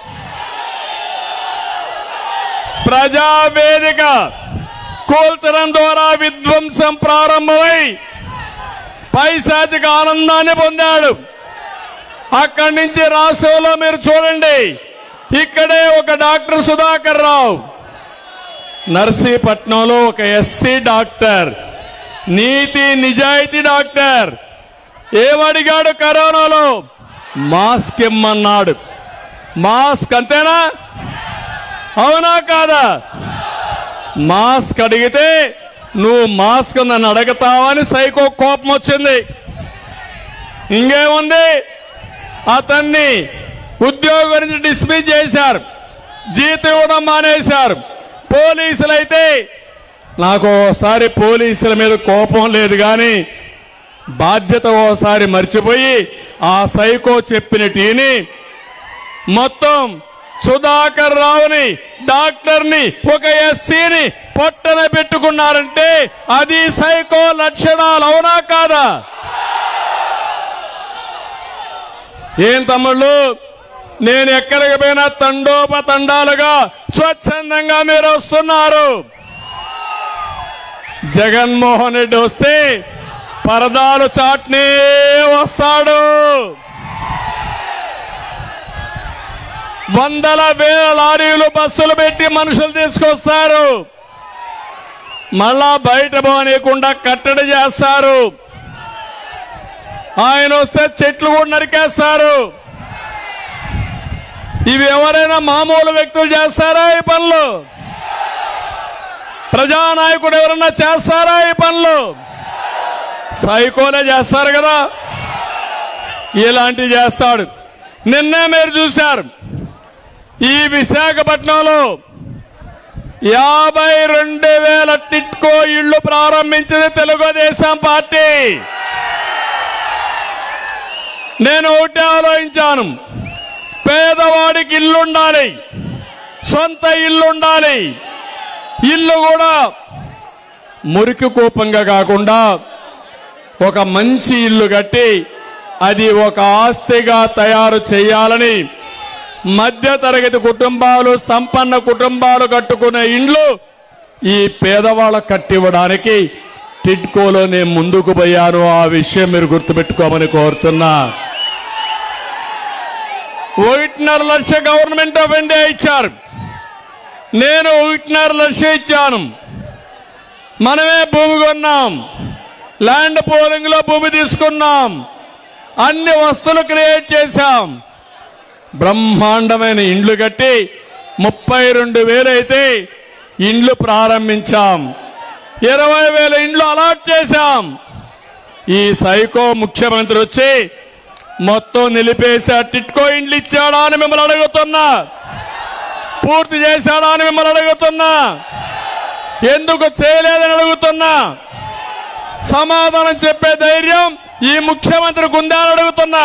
ప్రజావేదిక కూల్చడం ద్వారా విధ్వంసం ప్రారంభమై పైశాచిక ఆనందాన్ని పొందాడు అక్కడి నుంచి రాష్ట్రంలో మీరు చూడండి ఇక్కడే ఒక డాక్టర్ సుధాకర్ రావు నర్సీపట్నంలో ఒక ఎస్సీ డాక్టర్ నీతి నిజాయితీ డాక్టర్ ఏమడిగాడు కరోనాలో మాస్క్ ఇమ్మన్నాడు మాస్క్ అంతేనా అవునా కాదా మాస్క్ అడిగితే నువ్వు మాస్క్ నన్ను అడుగుతావని సైకో కోపం వచ్చింది ఇంకేముంది అతన్ని ఉద్యోగం నుంచి డిస్మిస్ చేశారు జీతం ఇవ్వడం మానేశారు పోలీసులు అయితే నాకు ఓసారి పోలీసుల మీద కోపం లేదు కానీ బాధ్యత ఓసారి మర్చిపోయి ఆ సైకో చెప్పిన టీని మొత్తం సుధాకర్ రావుని డాక్టర్ని ఒక ఎస్సీని పొట్టన పెట్టుకున్నారంటే అది సైకో లక్షణాలు అవునా కాదా ఏం తమ్ముళ్ళు నేను ఎక్కడికి పోయినా తండోపతండాలుగా స్వచ్ఛందంగా మీరు వస్తున్నారు జగన్మోహన్ రెడ్డి వస్తే పరదాలు చాట్నే వస్తాడు వందల వేల లారీలు బస్సులు పెట్టి మనుషులు తీసుకొస్తారు మళ్ళా బయట పోనీయకుండా కట్టడి చేస్తారు ఆయన వస్తే చెట్లు కూడా నరికేస్తారు ఇవి ఎవరైనా మామూలు వ్యక్తులు చేస్తారా ఈ పనులు ప్రజానాయకుడు ఎవరన్నా చేస్తారా ఈ పనులు సైకోలే చేస్తారు కదా ఇలాంటివి చేస్తాడు నిన్నే మీరు చూశారు ఈ విశాఖపట్నంలో యాభై రెండు వేల టిట్కో ఇళ్లు ప్రారంభించింది తెలుగుదేశం పార్టీ నేను ఒకటే ఆలోచించాను పేదవాడికి ఇల్లు ఉండాలి సొంత ఇల్లు ఉండాలి ఇల్లు కూడా మురికి కూపంగా కాకుండా ఒక మంచి ఇల్లు కట్టి అది ఒక ఆస్తిగా తయారు చేయాలని మధ్య తరగతి కుటుంబాలు సంపన్న కుటుంబాలు కట్టుకునే ఇండ్లు ఈ పేదవాళ్ళకు కట్టివ్వడానికి టిడ్కోలో నేను ముందుకు పోయాను ఆ విషయం మీరు గుర్తుపెట్టుకోమని కోరుతున్నా ఒకటిన్నర లక్ష గవర్నమెంట్ ఆఫ్ ఇండియా ఇచ్చారు నేను ఒకటిన్నర లక్ష ఇచ్చాను మనమే భూమి కొన్నాం ల్యాండ్ పోలింగ్ లో భూమి తీసుకున్నాం అన్ని వస్తువులు క్రియేట్ చేశాం బ్రహ్మాండమైన ఇండ్లు కట్టి ముప్పై రెండు వేలైతే ఇండ్లు ప్రారంభించాం ఇరవై వేల ఇండ్లు అలాట్ చేశాం ఈ సైకో ముఖ్యమంత్రి వచ్చి మొత్తం నిలిపేసి ఆ టిట్కో ఇండ్లు ఇచ్చాడా అని మిమ్మల్ని అడుగుతున్నా పూర్తి చేశాడా అని మిమ్మల్ని అడుగుతున్నా ఎందుకు చేయలేదని అడుగుతున్నా సమాధానం చెప్పే ధైర్యం ఈ ముఖ్యమంత్రికి ఉందా అని అడుగుతున్నా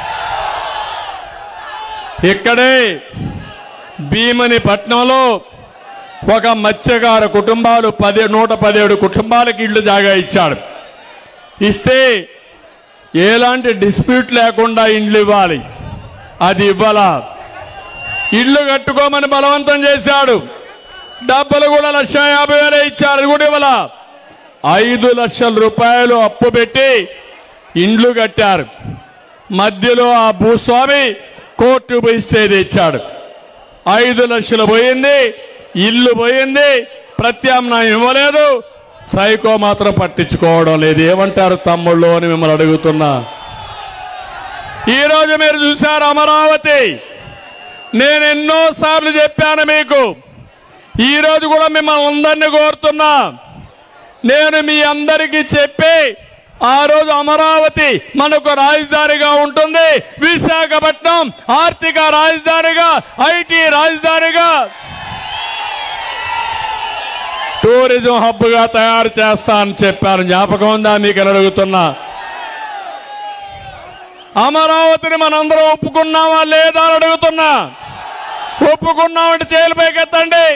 ఇక్కడే భీమని పట్నంలో ఒక మత్స్యకార కుటుంబాలు పది నూట పదిహేడు కుటుంబాలకి ఇళ్ళు జాగా ఇచ్చాడు ఇస్తే ఎలాంటి డిస్ప్యూట్ లేకుండా ఇండ్లు ఇవ్వాలి అది ఇవ్వాలా ఇల్లు కట్టుకోమని బలవంతం చేశాడు డబ్బులు కూడా లక్ష యాభై వేలే ఇచ్చారు అది కూడా ఇవ్వాల ఐదు లక్షల రూపాయలు అప్పు పెట్టి ఇండ్లు కట్టారు మధ్యలో ఆ భూస్వామి కోర్టు పోయి స్టే తెచ్చాడు ఐదు లక్షలు పోయింది ఇల్లు పోయింది ప్రత్యామ్నాయం ఇవ్వలేదు సైకో మాత్రం పట్టించుకోవడం లేదు ఏమంటారు తమ్ముళ్ళు అని మిమ్మల్ని అడుగుతున్నా ఈరోజు మీరు చూశారు అమరావతి నేను ఎన్నో సార్లు చెప్పాను మీకు ఈ రోజు కూడా మిమ్మల్ని అందరినీ కోరుతున్నా నేను మీ అందరికీ చెప్పి ఆ రోజు అమరావతి మనకు రాజధానిగా ఉంటుంది విశాఖపట్నం ఆర్థిక రాజధానిగా ఐటీ రాజధానిగా టూరిజం హబ్ గా తయారు చేస్తా అని చెప్పాను జ్ఞాపకం ఉందా మీకు అని అడుగుతున్నా అమరావతిని మనందరం ఒప్పుకున్నామా లేదా అని అడుగుతున్నా ఒప్పుకున్నామంటే చేతులు పైకెత్తండి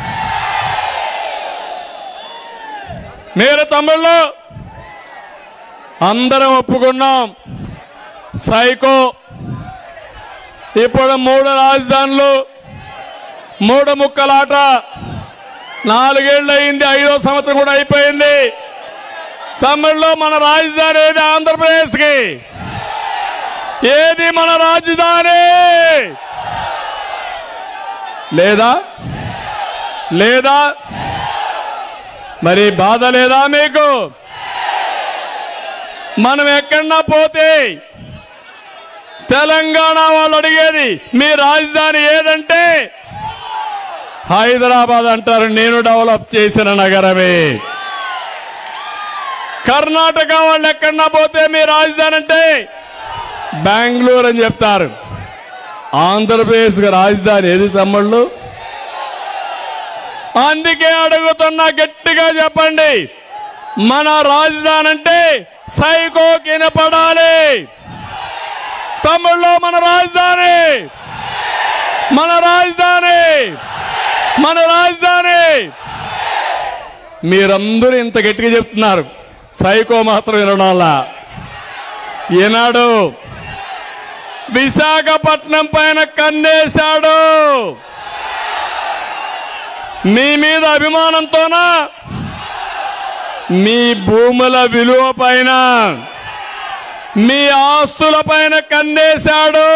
మీరు తమ్ముళ్ళు అందరం ఒప్పుకున్నాం సైకో ఇప్పుడు మూడు రాజధానులు మూడు ముక్కలాట నాలుగేళ్ళు అయింది ఐదో సంవత్సరం కూడా అయిపోయింది తమిళ్లో మన రాజధాని ఏది ఆంధ్రప్రదేశ్ కి ఏది మన రాజధాని లేదా లేదా మరి బాధ లేదా మీకు మనం ఎక్కడన్నా పోతే తెలంగాణ వాళ్ళు అడిగేది మీ రాజధాని ఏదంటే హైదరాబాద్ అంటారు నేను డెవలప్ చేసిన నగరమే కర్ణాటక వాళ్ళు ఎక్కడన్నా పోతే మీ రాజధాని అంటే బెంగళూరు అని చెప్తారు ఆంధ్రప్రదేశ్ రాజధాని ఏది తమ్ముళ్ళు అందుకే అడుగుతున్నా గట్టిగా చెప్పండి మన రాజధాని అంటే సైకో కినపడాలి తమ్ముళ్ళు మన రాజధాని మన రాజధాని మన రాజధాని మీరందరూ ఇంత గట్టిగా చెప్తున్నారు సైకో మాత్రం వినడంలా ఈనాడు విశాఖపట్నం పైన కన్నేశాడు మీ మీద అభిమానంతోనా మీ భూముల విలువ పైన మీ ఆస్తుల పైన కన్నేశాడు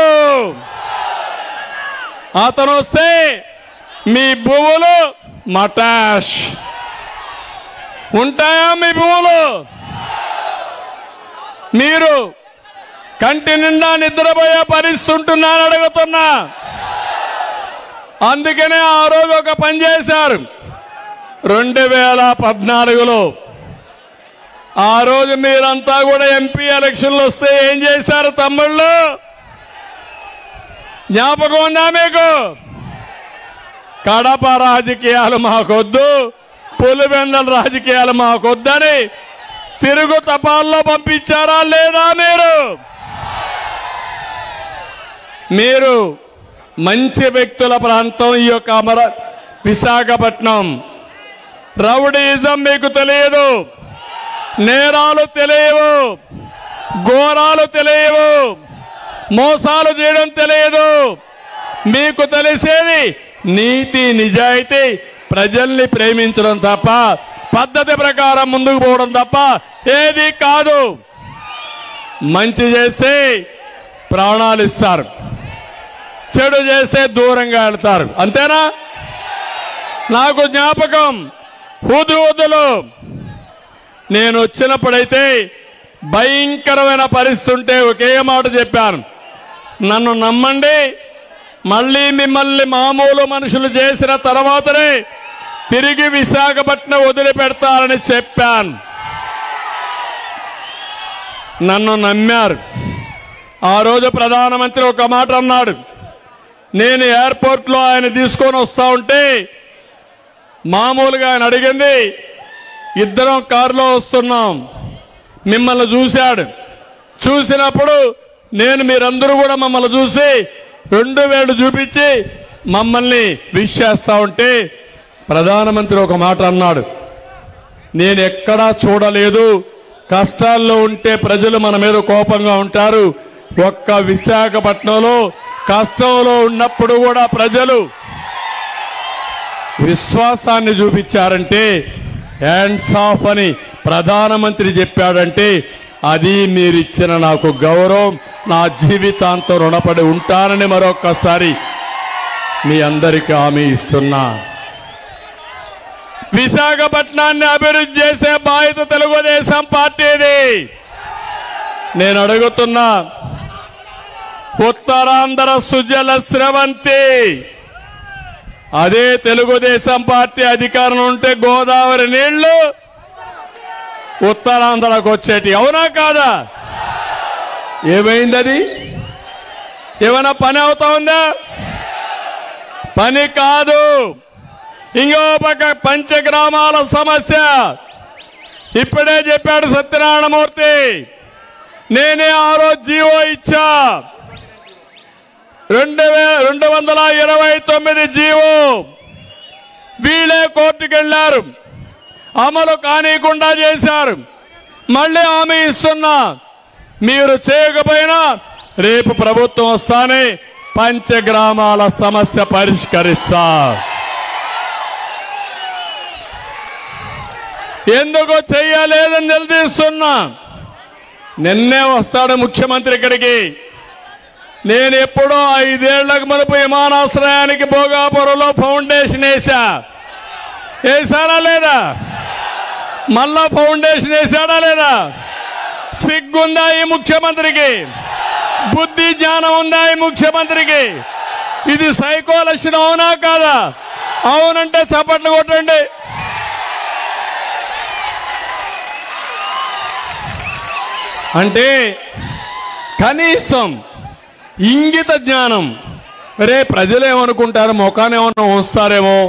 అతను వస్తే మీ భూములు మటాష్ ఉంటాయా మీ భూములు మీరు కంటి నిండా నిద్రపోయే పరిస్థితి ఉంటున్నాను అడుగుతున్నా అందుకనే ఆ రోజు ఒక పని చేశారు రెండు వేల పద్నాలుగులో ఆ రోజు మీరంతా కూడా ఎంపీ ఎలక్షన్లు వస్తే ఏం చేశారు తమ్ముళ్ళు జ్ఞాపకం ఉందా మీకు కడప రాజకీయాలు మాకొద్దు పులివెందల రాజకీయాలు మాకొద్దని తిరుగు తపాల్లో పంపించారా లేదా మీరు మీరు మంచి వ్యక్తుల ప్రాంతం ఈ యొక్క అమర విశాఖపట్నం రౌడీజం మీకు తెలియదు నేరాలు తెలియవు ఘోరాలు తెలియవు మోసాలు చేయడం తెలియదు మీకు తెలిసేది నీతి నిజాయితీ ప్రజల్ని ప్రేమించడం తప్ప పద్ధతి ప్రకారం ముందుకు పోవడం తప్ప ఏది కాదు మంచి చేస్తే ప్రాణాలు ఇస్తారు చెడు చేస్తే దూరంగా వెళ్తారు అంతేనా నాకు జ్ఞాపకం హుదు హుదులు నేను వచ్చినప్పుడైతే భయంకరమైన పరిస్థితి ఉంటే ఒకే మాట చెప్పాను నన్ను నమ్మండి మళ్ళీ మిమ్మల్ని మామూలు మనుషులు చేసిన తర్వాతనే తిరిగి విశాఖపట్నం వదిలిపెడతారని చెప్పాను నన్ను నమ్మారు ఆ రోజు ప్రధానమంత్రి ఒక మాట అన్నాడు నేను ఎయిర్పోర్ట్లో ఆయన తీసుకొని వస్తా ఉంటే మామూలుగా ఆయన అడిగింది ఇద్దరం కారులో వస్తున్నాం మిమ్మల్ని చూశాడు చూసినప్పుడు నేను మీరందరూ కూడా మమ్మల్ని చూసి రెండు వేలు చూపించి మమ్మల్ని విష్ చేస్తా ఉంటే ప్రధానమంత్రి ఒక మాట అన్నాడు నేను ఎక్కడా చూడలేదు కష్టాల్లో ఉంటే ప్రజలు మన మీద కోపంగా ఉంటారు ఒక్క విశాఖపట్నంలో కష్టంలో ఉన్నప్పుడు కూడా ప్రజలు విశ్వాసాన్ని చూపించారంటే హ్యాండ్స్ ఆఫ్ అని ప్రధానమంత్రి చెప్పాడంటే అది మీరిచ్చిన నాకు గౌరవం నా జీవితాంతం రుణపడి ఉంటానని మరొక్కసారి మీ అందరికీ హామీ ఇస్తున్నా విశాఖపట్నాన్ని అభివృద్ధి చేసే బాధ్యత తెలుగుదేశం పార్టీది నేను అడుగుతున్నా ఉత్తరాంధ్ర సుజల స్రవంతి అదే తెలుగుదేశం పార్టీ అధికారం ఉంటే గోదావరి నీళ్లు ఉత్తరాంధ్రకు వచ్చేటి అవునా కాదా ఏమైంది అది ఏమైనా పని అవుతా ఉందా పని కాదు ఇంకో పక్క పంచగ్రామాల సమస్య ఇప్పుడే చెప్పాడు సత్యనారాయణమూర్తి నేనే ఆ రోజు జీవో ఇచ్చా రెండు వే రెండు వందల ఇరవై తొమ్మిది జీవో వీళ్ళే కోర్టుకు వెళ్ళారు అమలు కానీయకుండా చేశారు మళ్ళీ హామీ ఇస్తున్నా మీరు చేయకపోయినా రేపు ప్రభుత్వం వస్తానే పంచగ్రామాల సమస్య పరిష్కరిస్తా ఎందుకు చెయ్యలేదని నిలదీస్తున్నా నిన్నే వస్తాడు ముఖ్యమంత్రి ఇక్కడికి నేను ఎప్పుడో ఐదేళ్లకు మునుపు విమానాశ్రయానికి భోగాపురంలో ఫౌండేషన్ వేసా వేసారా లేదా మళ్ళా ఫౌండేషన్ వేసాడా లేదా సిగ్గుందా ఈ ముఖ్యమంత్రికి బుద్ధి జ్ఞానం ఉందా ఈ ముఖ్యమంత్రికి ఇది సైకో లక్షణం అవునా కాదా అవునంటే చప్పట్లు కొట్టండి అంటే కనీసం ఇంగిత జ్ఞానం రే ప్రజలు ఏమనుకుంటారు ముఖాన్ని ఏమన్నా ఉంచుతారేమో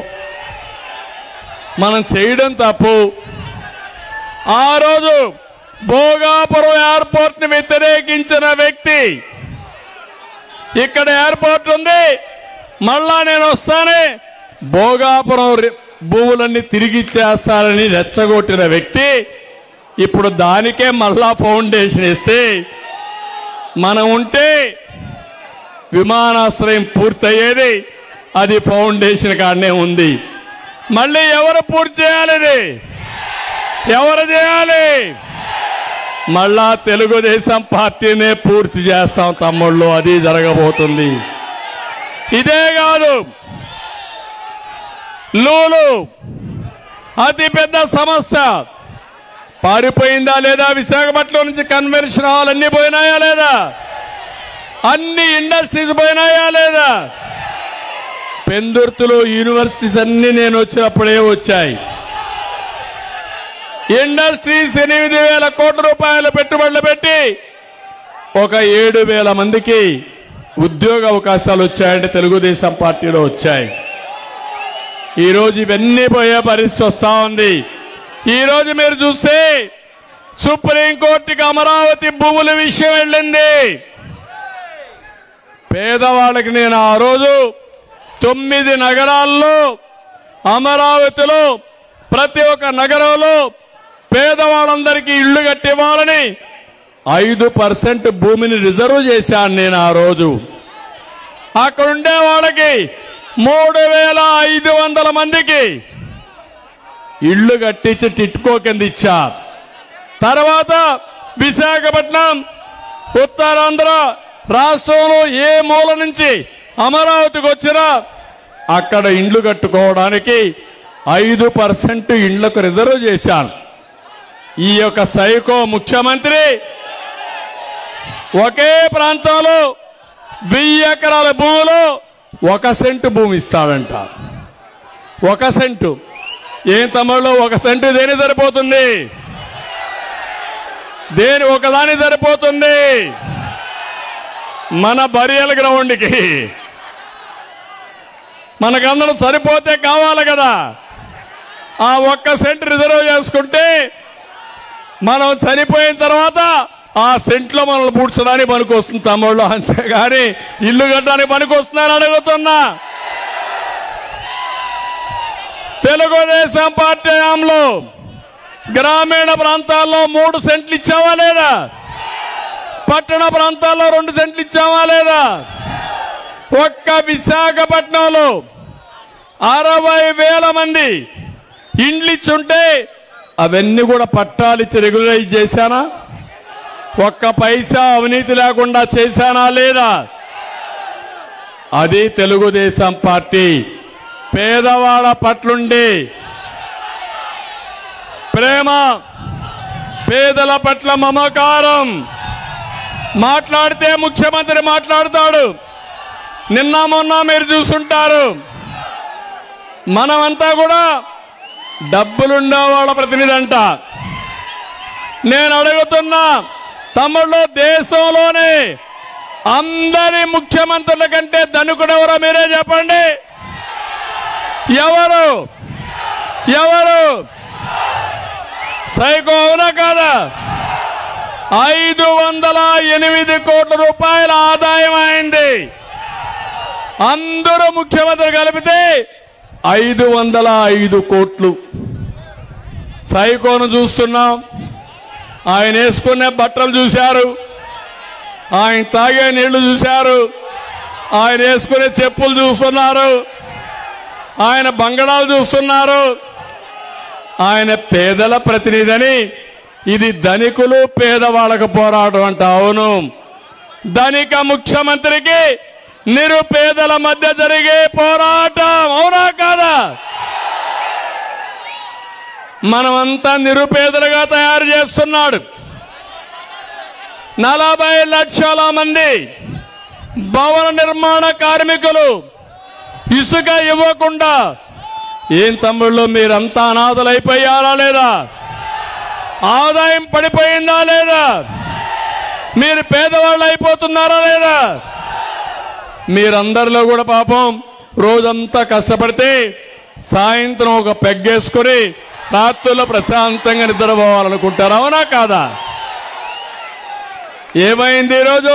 మనం చేయడం తప్పు ఆ రోజు భోగాపురం ఎయిర్పోర్ట్ ని వ్యతిరేకించిన వ్యక్తి ఇక్కడ ఎయిర్పోర్ట్ ఉంది మళ్ళా నేను వస్తానే భోగాపురం రి- భూములన్నీ తిరిగి ఇచ్చేస్తారని రెచ్చగొట్టిన వ్యక్తి ఇప్పుడు దానికే మళ్ళా ఫౌండేషన్ ఇస్తే మనం ఉంటే విమానాశ్రయం పూర్తయ్యేది అది ఫౌండేషన్ కాడనే ఉంది మళ్ళీ ఎవరు పూర్తి చేయాలి ఇది? ఎవరు చేయాలి మళ్ళా తెలుగుదేశం పార్టీనే పూర్తి చేస్తాం తమ్ముళ్ళు అది జరగబోతుంది ఇదే కాదు లూలు అతి పెద్ద సమస్య పారిపోయిందా లేదా విశాఖపట్నం నుంచి కన్వెన్షన్ హాల్ అన్ని పోయినాయా లేదా అన్ని ఇండస్ట్రీస్ పోయినాయా లేదా పెందుర్తిలో యూనివర్సిటీస్ అన్ని నేను వచ్చినప్పుడే వచ్చాయి ఇండస్ట్రీస్ ఎనిమిది వేల కోట్ల రూపాయల పెట్టుబడులు పెట్టి ఒక ఏడు వేల మందికి ఉద్యోగ అవకాశాలు వచ్చాయంటే తెలుగుదేశం పార్టీలో వచ్చాయి ఈరోజు ఇవన్నీ పోయే పరిస్థితి వస్తా ఉంది ఈరోజు మీరు చూస్తే సుప్రీంకోర్టుకి అమరావతి భూముల విషయం వెళ్ళింది పేదవాళ్ళకి నేను ఆ రోజు తొమ్మిది నగరాల్లో అమరావతిలో ప్రతి ఒక్క నగరంలో పేదవాళ్ళందరికీ ఇళ్లు కట్టివ్వాలని ఐదు పర్సెంట్ భూమిని రిజర్వ్ చేశాను నేను ఆ రోజు అక్కడ ఉండే వాళ్ళకి మూడు వేల ఐదు వందల మందికి ఇళ్లు కట్టించి టిట్కో కింద ఇచ్చా తర్వాత విశాఖపట్నం ఉత్తరాంధ్ర రాష్ట్రంలో ఏ మూల నుంచి అమరావతికి వచ్చినా అక్కడ ఇండ్లు కట్టుకోవడానికి ఐదు పర్సెంట్ ఇండ్లకు రిజర్వ్ చేశాను ఈ యొక్క సైకో ముఖ్యమంత్రి ఒకే ప్రాంతంలో వెయ్యి ఎకరాల భూమిలో ఒక సెంటు భూమి ఇస్తాడంట ఒక సెంటు ఏం తమ్ముళ్ళు ఒక సెంటు దేని సరిపోతుంది దేని ఒకదాని సరిపోతుంది మన బరియల్ గ్రౌండ్కి మనకందరం సరిపోతే కావాలి కదా ఆ ఒక్క సెంట్ రిజర్వ్ చేసుకుంటే మనం చనిపోయిన తర్వాత ఆ సెంట్లో మనల్ని పూడ్చడానికి పనికి వస్తుంది తమ్ముళ్ళు అంతేగాని ఇల్లు కట్టడానికి పనికి వస్తుందని అడుగుతున్నా తెలుగుదేశం పార్టీ హయాంలో గ్రామీణ ప్రాంతాల్లో మూడు సెంట్లు ఇచ్చావా లేదా పట్టణ ప్రాంతాల్లో రెండు సెంట్లు ఇచ్చావా లేదా ఒక్క విశాఖపట్నంలో అరవై వేల మంది ఇండ్లు ఇచ్చుంటే అవన్నీ కూడా పట్టాలిచ్చి రెగ్యులరైజ్ చేశానా ఒక్క పైసా అవినీతి లేకుండా చేశానా లేదా అది తెలుగుదేశం పార్టీ పేదవాళ్ళ పట్లుండి ప్రేమ పేదల పట్ల మమకారం మాట్లాడితే ముఖ్యమంత్రి మాట్లాడతాడు నిన్న మొన్న మీరు చూసుంటారు మనమంతా కూడా డబ్బులుండే వాళ్ళ ప్రతినిధి అంట నేను అడుగుతున్నా తమ్ముళ్ళు దేశంలోనే అందరి ముఖ్యమంత్రుల కంటే ధనుకుడెవరో మీరే చెప్పండి ఎవరు ఎవరు సైకో అవునా కాదా ఐదు వందల ఎనిమిది కోట్ల రూపాయల ఆదాయం అయింది అందరూ ముఖ్యమంత్రి కలిపితే ఐదు వందల ఐదు కోట్లు సైకోను చూస్తున్నాం ఆయన వేసుకునే బట్టలు చూశారు ఆయన తాగే నీళ్లు చూశారు ఆయన వేసుకునే చెప్పులు చూస్తున్నారు ఆయన బంగళాలు చూస్తున్నారు ఆయన పేదల ప్రతినిధని ఇది ధనికులు పేదవాళ్ళకు పోరాటం అంట అవును ధనిక ముఖ్యమంత్రికి నిరుపేదల మధ్య జరిగే పోరాటం అవునా కాదా మనమంతా నిరుపేదలుగా తయారు చేస్తున్నాడు నలభై లక్షల మంది భవన నిర్మాణ కార్మికులు ఇసుక ఇవ్వకుండా ఏం తమ్ముళ్ళు మీరంతా అనాథలైపోయారా లేదా ఆదాయం పడిపోయిందా లేదా మీరు పేదవాళ్ళు అయిపోతున్నారా లేదా మీరందరిలో కూడా పాపం రోజంతా కష్టపడితే సాయంత్రం ఒక పెగ్గేసుకొని రాత్రుల్లో ప్రశాంతంగా నిద్రపోవాలనుకుంటారు అవునా కాదా ఏమైంది ఈరోజు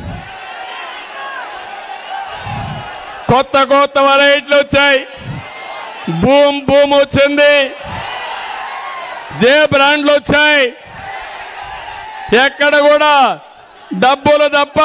కొత్త కొత్త వెరైటీలు వచ్చాయి భూమ్ భూమ్ వచ్చింది జే బ్రాండ్లు వచ్చాయి ఎక్కడ కూడా డబ్బులు తప్ప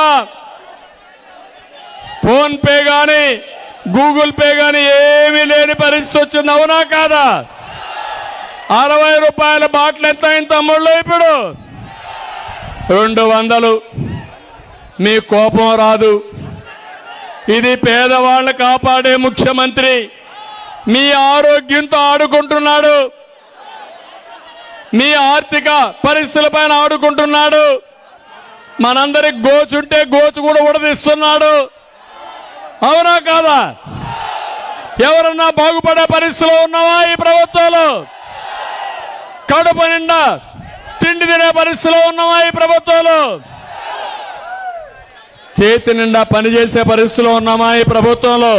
ఫోన్ పే గాని గూగుల్ పే గాని ఏమీ లేని పరిస్థితి వచ్చింది అవునా కాదా అరవై రూపాయల బాటిల్ ఎంత అయింది తమ్ముళ్ళు ఇప్పుడు రెండు వందలు మీ కోపం రాదు ఇది పేదవాళ్ళని కాపాడే ముఖ్యమంత్రి మీ ఆరోగ్యంతో ఆడుకుంటున్నాడు మీ ఆర్థిక పరిస్థితులపైన ఆడుకుంటున్నాడు మనందరికి గోచుంటే గోచు కూడా ఉడదీస్తున్నాడు అవునా కాదా ఎవరన్నా బాగుపడే పరిస్థితిలో ఉన్నావా ఈ ప్రభుత్వంలో కడుపు నిండా తిండి తినే పరిస్థితిలో ఉన్నావా ఈ ప్రభుత్వంలో చేతి నిండా పనిచేసే పరిస్థితిలో ఉన్నామా ఈ ప్రభుత్వంలో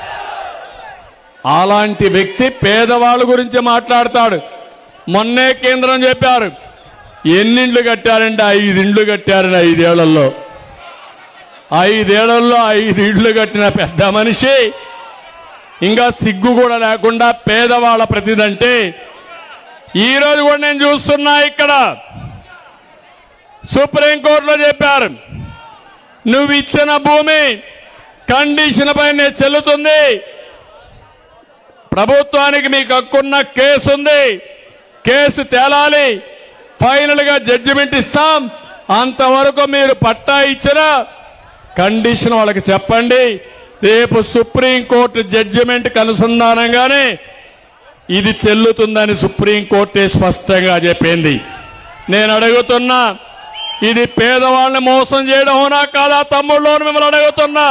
అలాంటి వ్యక్తి పేదవాళ్ళ గురించి మాట్లాడతాడు మొన్నే కేంద్రం చెప్పారు ఎన్నిండ్లు కట్టారంటే ఐదు ఇండ్లు కట్టారని ఐదేళ్లలో ఐదేళ్లలో ఐదు ఇండ్లు కట్టిన పెద్ద మనిషి ఇంకా సిగ్గు కూడా లేకుండా పేదవాళ్ళ ప్రతిదంటే ఈ రోజు కూడా నేను చూస్తున్నా ఇక్కడ సుప్రీంకోర్టులో చెప్పారు నువ్వు ఇచ్చిన భూమి కండిషన్ పైన చెల్లుతుంది ప్రభుత్వానికి మీకు హక్కున్న కేసు ఉంది కేసు తేలాలి ఫైనల్ గా జడ్జిమెంట్ ఇస్తాం అంతవరకు మీరు పట్టా ఇచ్చిన కండిషన్ వాళ్ళకి చెప్పండి రేపు సుప్రీంకోర్టు జడ్జిమెంట్ అనుసంధానంగానే ఇది చెల్లుతుందని సుప్రీంకోర్టే స్పష్టంగా చెప్పింది నేను అడుగుతున్నా ఇది పేదవాళ్ళని మోసం చేయడం అవునా కాదా తమ్ముళ్ళు అని మిమ్మల్ని అడుగుతున్నా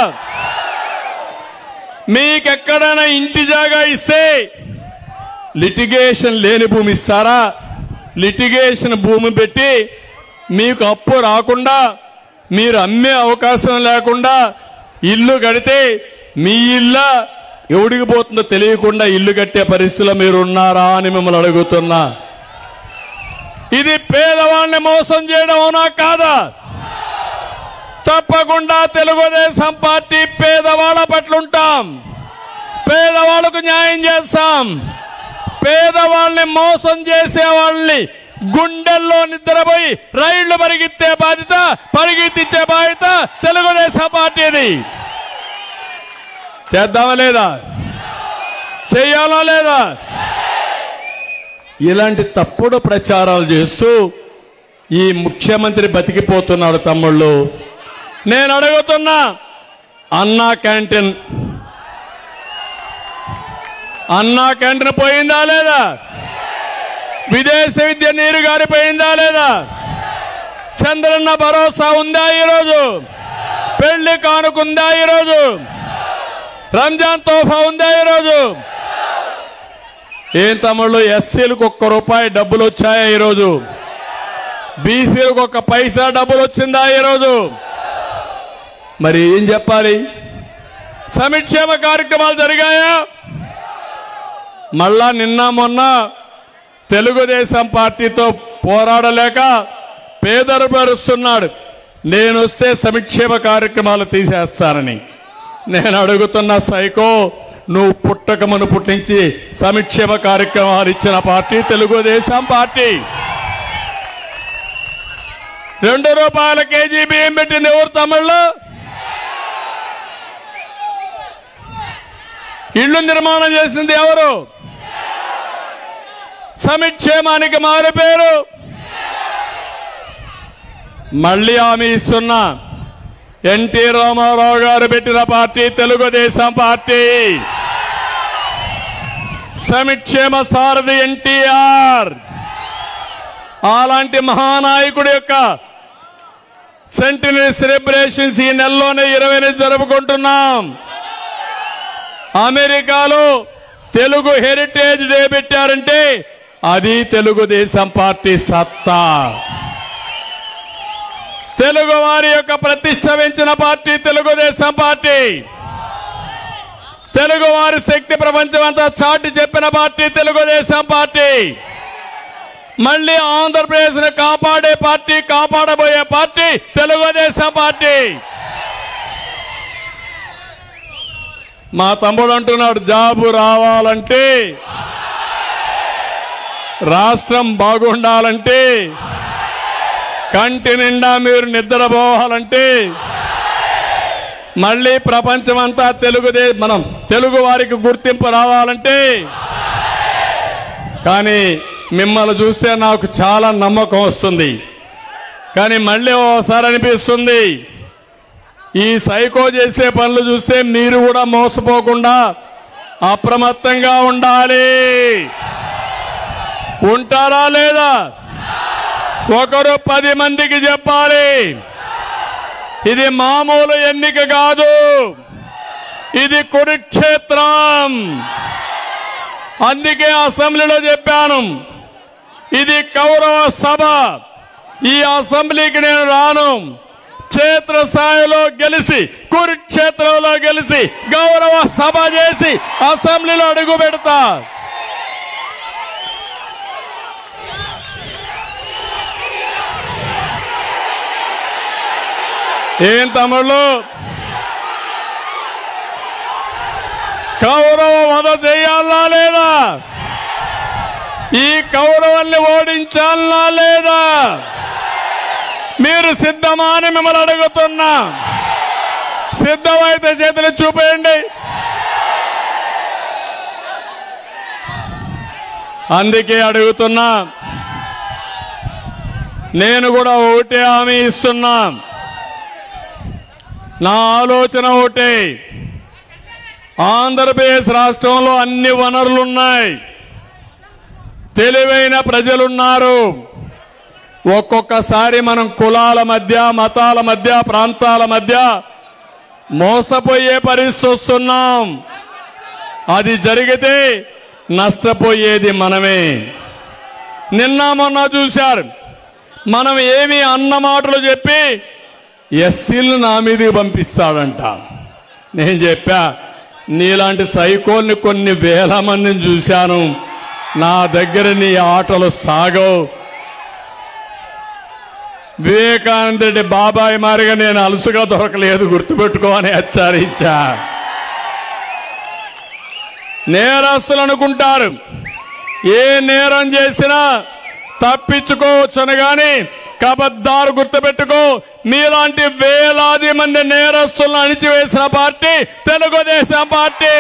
మీకెక్కడైనా ఇంటి జాగా ఇస్తే లిటిగేషన్ లేని భూమి ఇస్తారా లిటిగేషన్ భూమి పెట్టి మీకు అప్పు రాకుండా మీరు అమ్మే అవకాశం లేకుండా ఇల్లు కడితే మీ ఇల్లు ఎవడికి పోతుందో తెలియకుండా ఇల్లు కట్టే పరిస్థితిలో మీరు ఉన్నారా అని మిమ్మల్ని అడుగుతున్నా ఇది పేదవాళ్ళని మోసం చేయడం అవునా కాదా తప్పకుండా తెలుగుదేశం పార్టీ పేదవాళ్ళ పట్ల ఉంటాం పేదవాళ్ళకు న్యాయం చేస్తాం పేదవాళ్ళని మోసం చేసే వాళ్ళని గుండెల్లో నిద్రపోయి రైళ్లు పరిగెత్తే బాధ్యత పరిగెత్తించే బాధ్యత తెలుగుదేశం పార్టీది చేద్దామా లేదా చెయ్యాలా లేదా ఇలాంటి తప్పుడు ప్రచారాలు చేస్తూ ఈ ముఖ్యమంత్రి బతికిపోతున్నాడు తమ్ముళ్ళు నేను అడుగుతున్నా అన్నా క్యాంటీన్ అన్నా క్యాంటీన్ పోయిందా లేదా విదేశ విద్య నీరు గారిపోయిందా లేదా చంద్రన్న భరోసా ఉందా ఈరోజు పెళ్లి కానుకుందా ఈరోజు రంజాన్ తోఫా ఉందా ఈరోజు ఏం తమ్ముళ్ళు ఎస్సీలకు ఒక్క రూపాయి డబ్బులు వచ్చాయా ఈరోజు బీసీలకు ఒక్క పైసా డబ్బులు వచ్చిందా ఈరోజు మరి ఏం చెప్పాలి సంక్షేమ కార్యక్రమాలు జరిగాయా మళ్ళా నిన్న మొన్న తెలుగుదేశం పార్టీతో పోరాడలేక పేదరు పరుస్తున్నాడు నేను వస్తే సంక్షేమ కార్యక్రమాలు తీసేస్తానని నేను అడుగుతున్న సైకో నువ్వు పుట్టకమును పుట్టించి సంక్షేమ కార్యక్రమాలు ఇచ్చిన పార్టీ తెలుగుదేశం పార్టీ రెండు రూపాయల కేజీ బియ్యం పెట్టింది ఎవరు తమిళ్ళు ఇళ్ళు నిర్మాణం చేసింది ఎవరు సమిక్షేమానికి మారి పేరు మళ్ళీ హామీ ఇస్తున్నా ఎన్టీ రామారావు గారు పెట్టిన పార్టీ తెలుగుదేశం పార్టీ సమిక్షేమ సారథి ఎన్టీఆర్ అలాంటి మహానాయకుడి యొక్క సెంటినరీ సెలబ్రేషన్స్ ఈ నెలలోనే ఇరవై జరుపుకుంటున్నాం అమెరికాలో తెలుగు హెరిటేజ్ డే పెట్టారంటే అది తెలుగుదేశం పార్టీ సత్తా తెలుగు వారి యొక్క ప్రతిష్ట పెంచిన పార్టీ తెలుగుదేశం పార్టీ తెలుగు వారి శక్తి ప్రపంచం అంతా చాటి చెప్పిన పార్టీ తెలుగుదేశం పార్టీ మళ్ళీ ఆంధ్రప్రదేశ్ ని కాపాడే పార్టీ కాపాడబోయే పార్టీ తెలుగుదేశం పార్టీ మా తమ్ముడు అంటున్నాడు జాబు రావాలంటే రాష్ట్రం బాగుండాలంటే కంటి నిండా మీరు నిద్రపోవాలంటే మళ్ళీ ప్రపంచమంతా తెలుగుదే మనం తెలుగు వారికి గుర్తింపు రావాలంటే కానీ మిమ్మల్ని చూస్తే నాకు చాలా నమ్మకం వస్తుంది కానీ మళ్ళీ ఓసారి అనిపిస్తుంది ఈ సైకో చేసే పనులు చూస్తే మీరు కూడా మోసపోకుండా అప్రమత్తంగా ఉండాలి ఉంటారా లేదా ఒకరు పది మందికి చెప్పాలి ఇది మామూలు ఎన్నిక కాదు ఇది కురుక్షేత్రం అందుకే అసెంబ్లీలో చెప్పాను ఇది కౌరవ సభ ఈ అసెంబ్లీకి నేను రాను క్షేత్రస్థాయిలో గెలిచి కురుక్షేత్రంలో గెలిచి గౌరవ సభ చేసి అసెంబ్లీలో అడుగు పెడతా ఏం తమ్ముళ్ళు కౌరవ వధ చేయాలా లేదా ఈ కౌరవాన్ని ఓడించాలా లేదా మీరు సిద్ధమా అని మిమ్మల్ని అడుగుతున్నా సిద్ధమైతే చేతులు చూపేయండి అందుకే అడుగుతున్నా నేను కూడా ఒకటే హామీ ఇస్తున్నా నా ఆలోచన ఒకటే ఆంధ్రప్రదేశ్ రాష్ట్రంలో అన్ని వనరులు ఉన్నాయి తెలివైన ప్రజలున్నారు ఒక్కొక్కసారి మనం కులాల మధ్య మతాల మధ్య ప్రాంతాల మధ్య మోసపోయే పరిస్థితి వస్తున్నాం అది జరిగితే నష్టపోయేది మనమే నిన్న మొన్న చూశారు మనం ఏమి అన్న మాటలు చెప్పి ఎస్సీలు నా మీదకి పంపిస్తాడంట నేను చెప్పా నీలాంటి సైకోల్ని కొన్ని వేల మందిని చూశాను నా దగ్గర నీ ఆటలు సాగవు వివేకానంద రెడ్డి బాబాయ్ మారిగా నేను అలసుగా దొరకలేదు గుర్తుపెట్టుకో అని హెచ్చరించా నేరస్తులు అనుకుంటారు ఏ నేరం చేసినా తప్పించుకోవచ్చును గాని కబద్దారు గుర్తుపెట్టుకో మీలాంటి వేలాది మంది నేరస్తులను అణిచివేసిన పార్టీ తెలుగుదేశం పార్టీ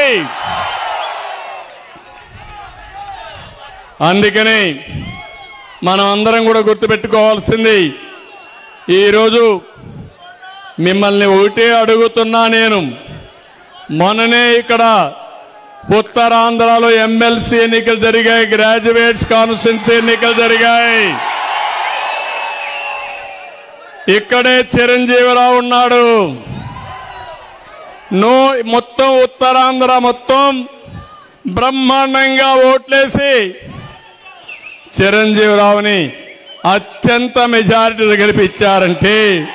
అందుకని మనం అందరం కూడా గుర్తుపెట్టుకోవాల్సింది ఈరోజు మిమ్మల్ని ఒకటే అడుగుతున్నా నేను మొన్ననే ఇక్కడ ఉత్తరాంధ్రలో ఎమ్మెల్సీ ఎన్నికలు జరిగాయి గ్రాడ్యుయేట్స్ కాన్స్టిట్యున్సీ ఎన్నికలు జరిగాయి ఇక్కడే చిరంజీవిరావు ఉన్నాడు నో మొత్తం ఉత్తరాంధ్ర మొత్తం బ్రహ్మాండంగా ఓట్లేసి చిరంజీవిరావుని అత్యంత మెజారిటీ గెలిపించారంటే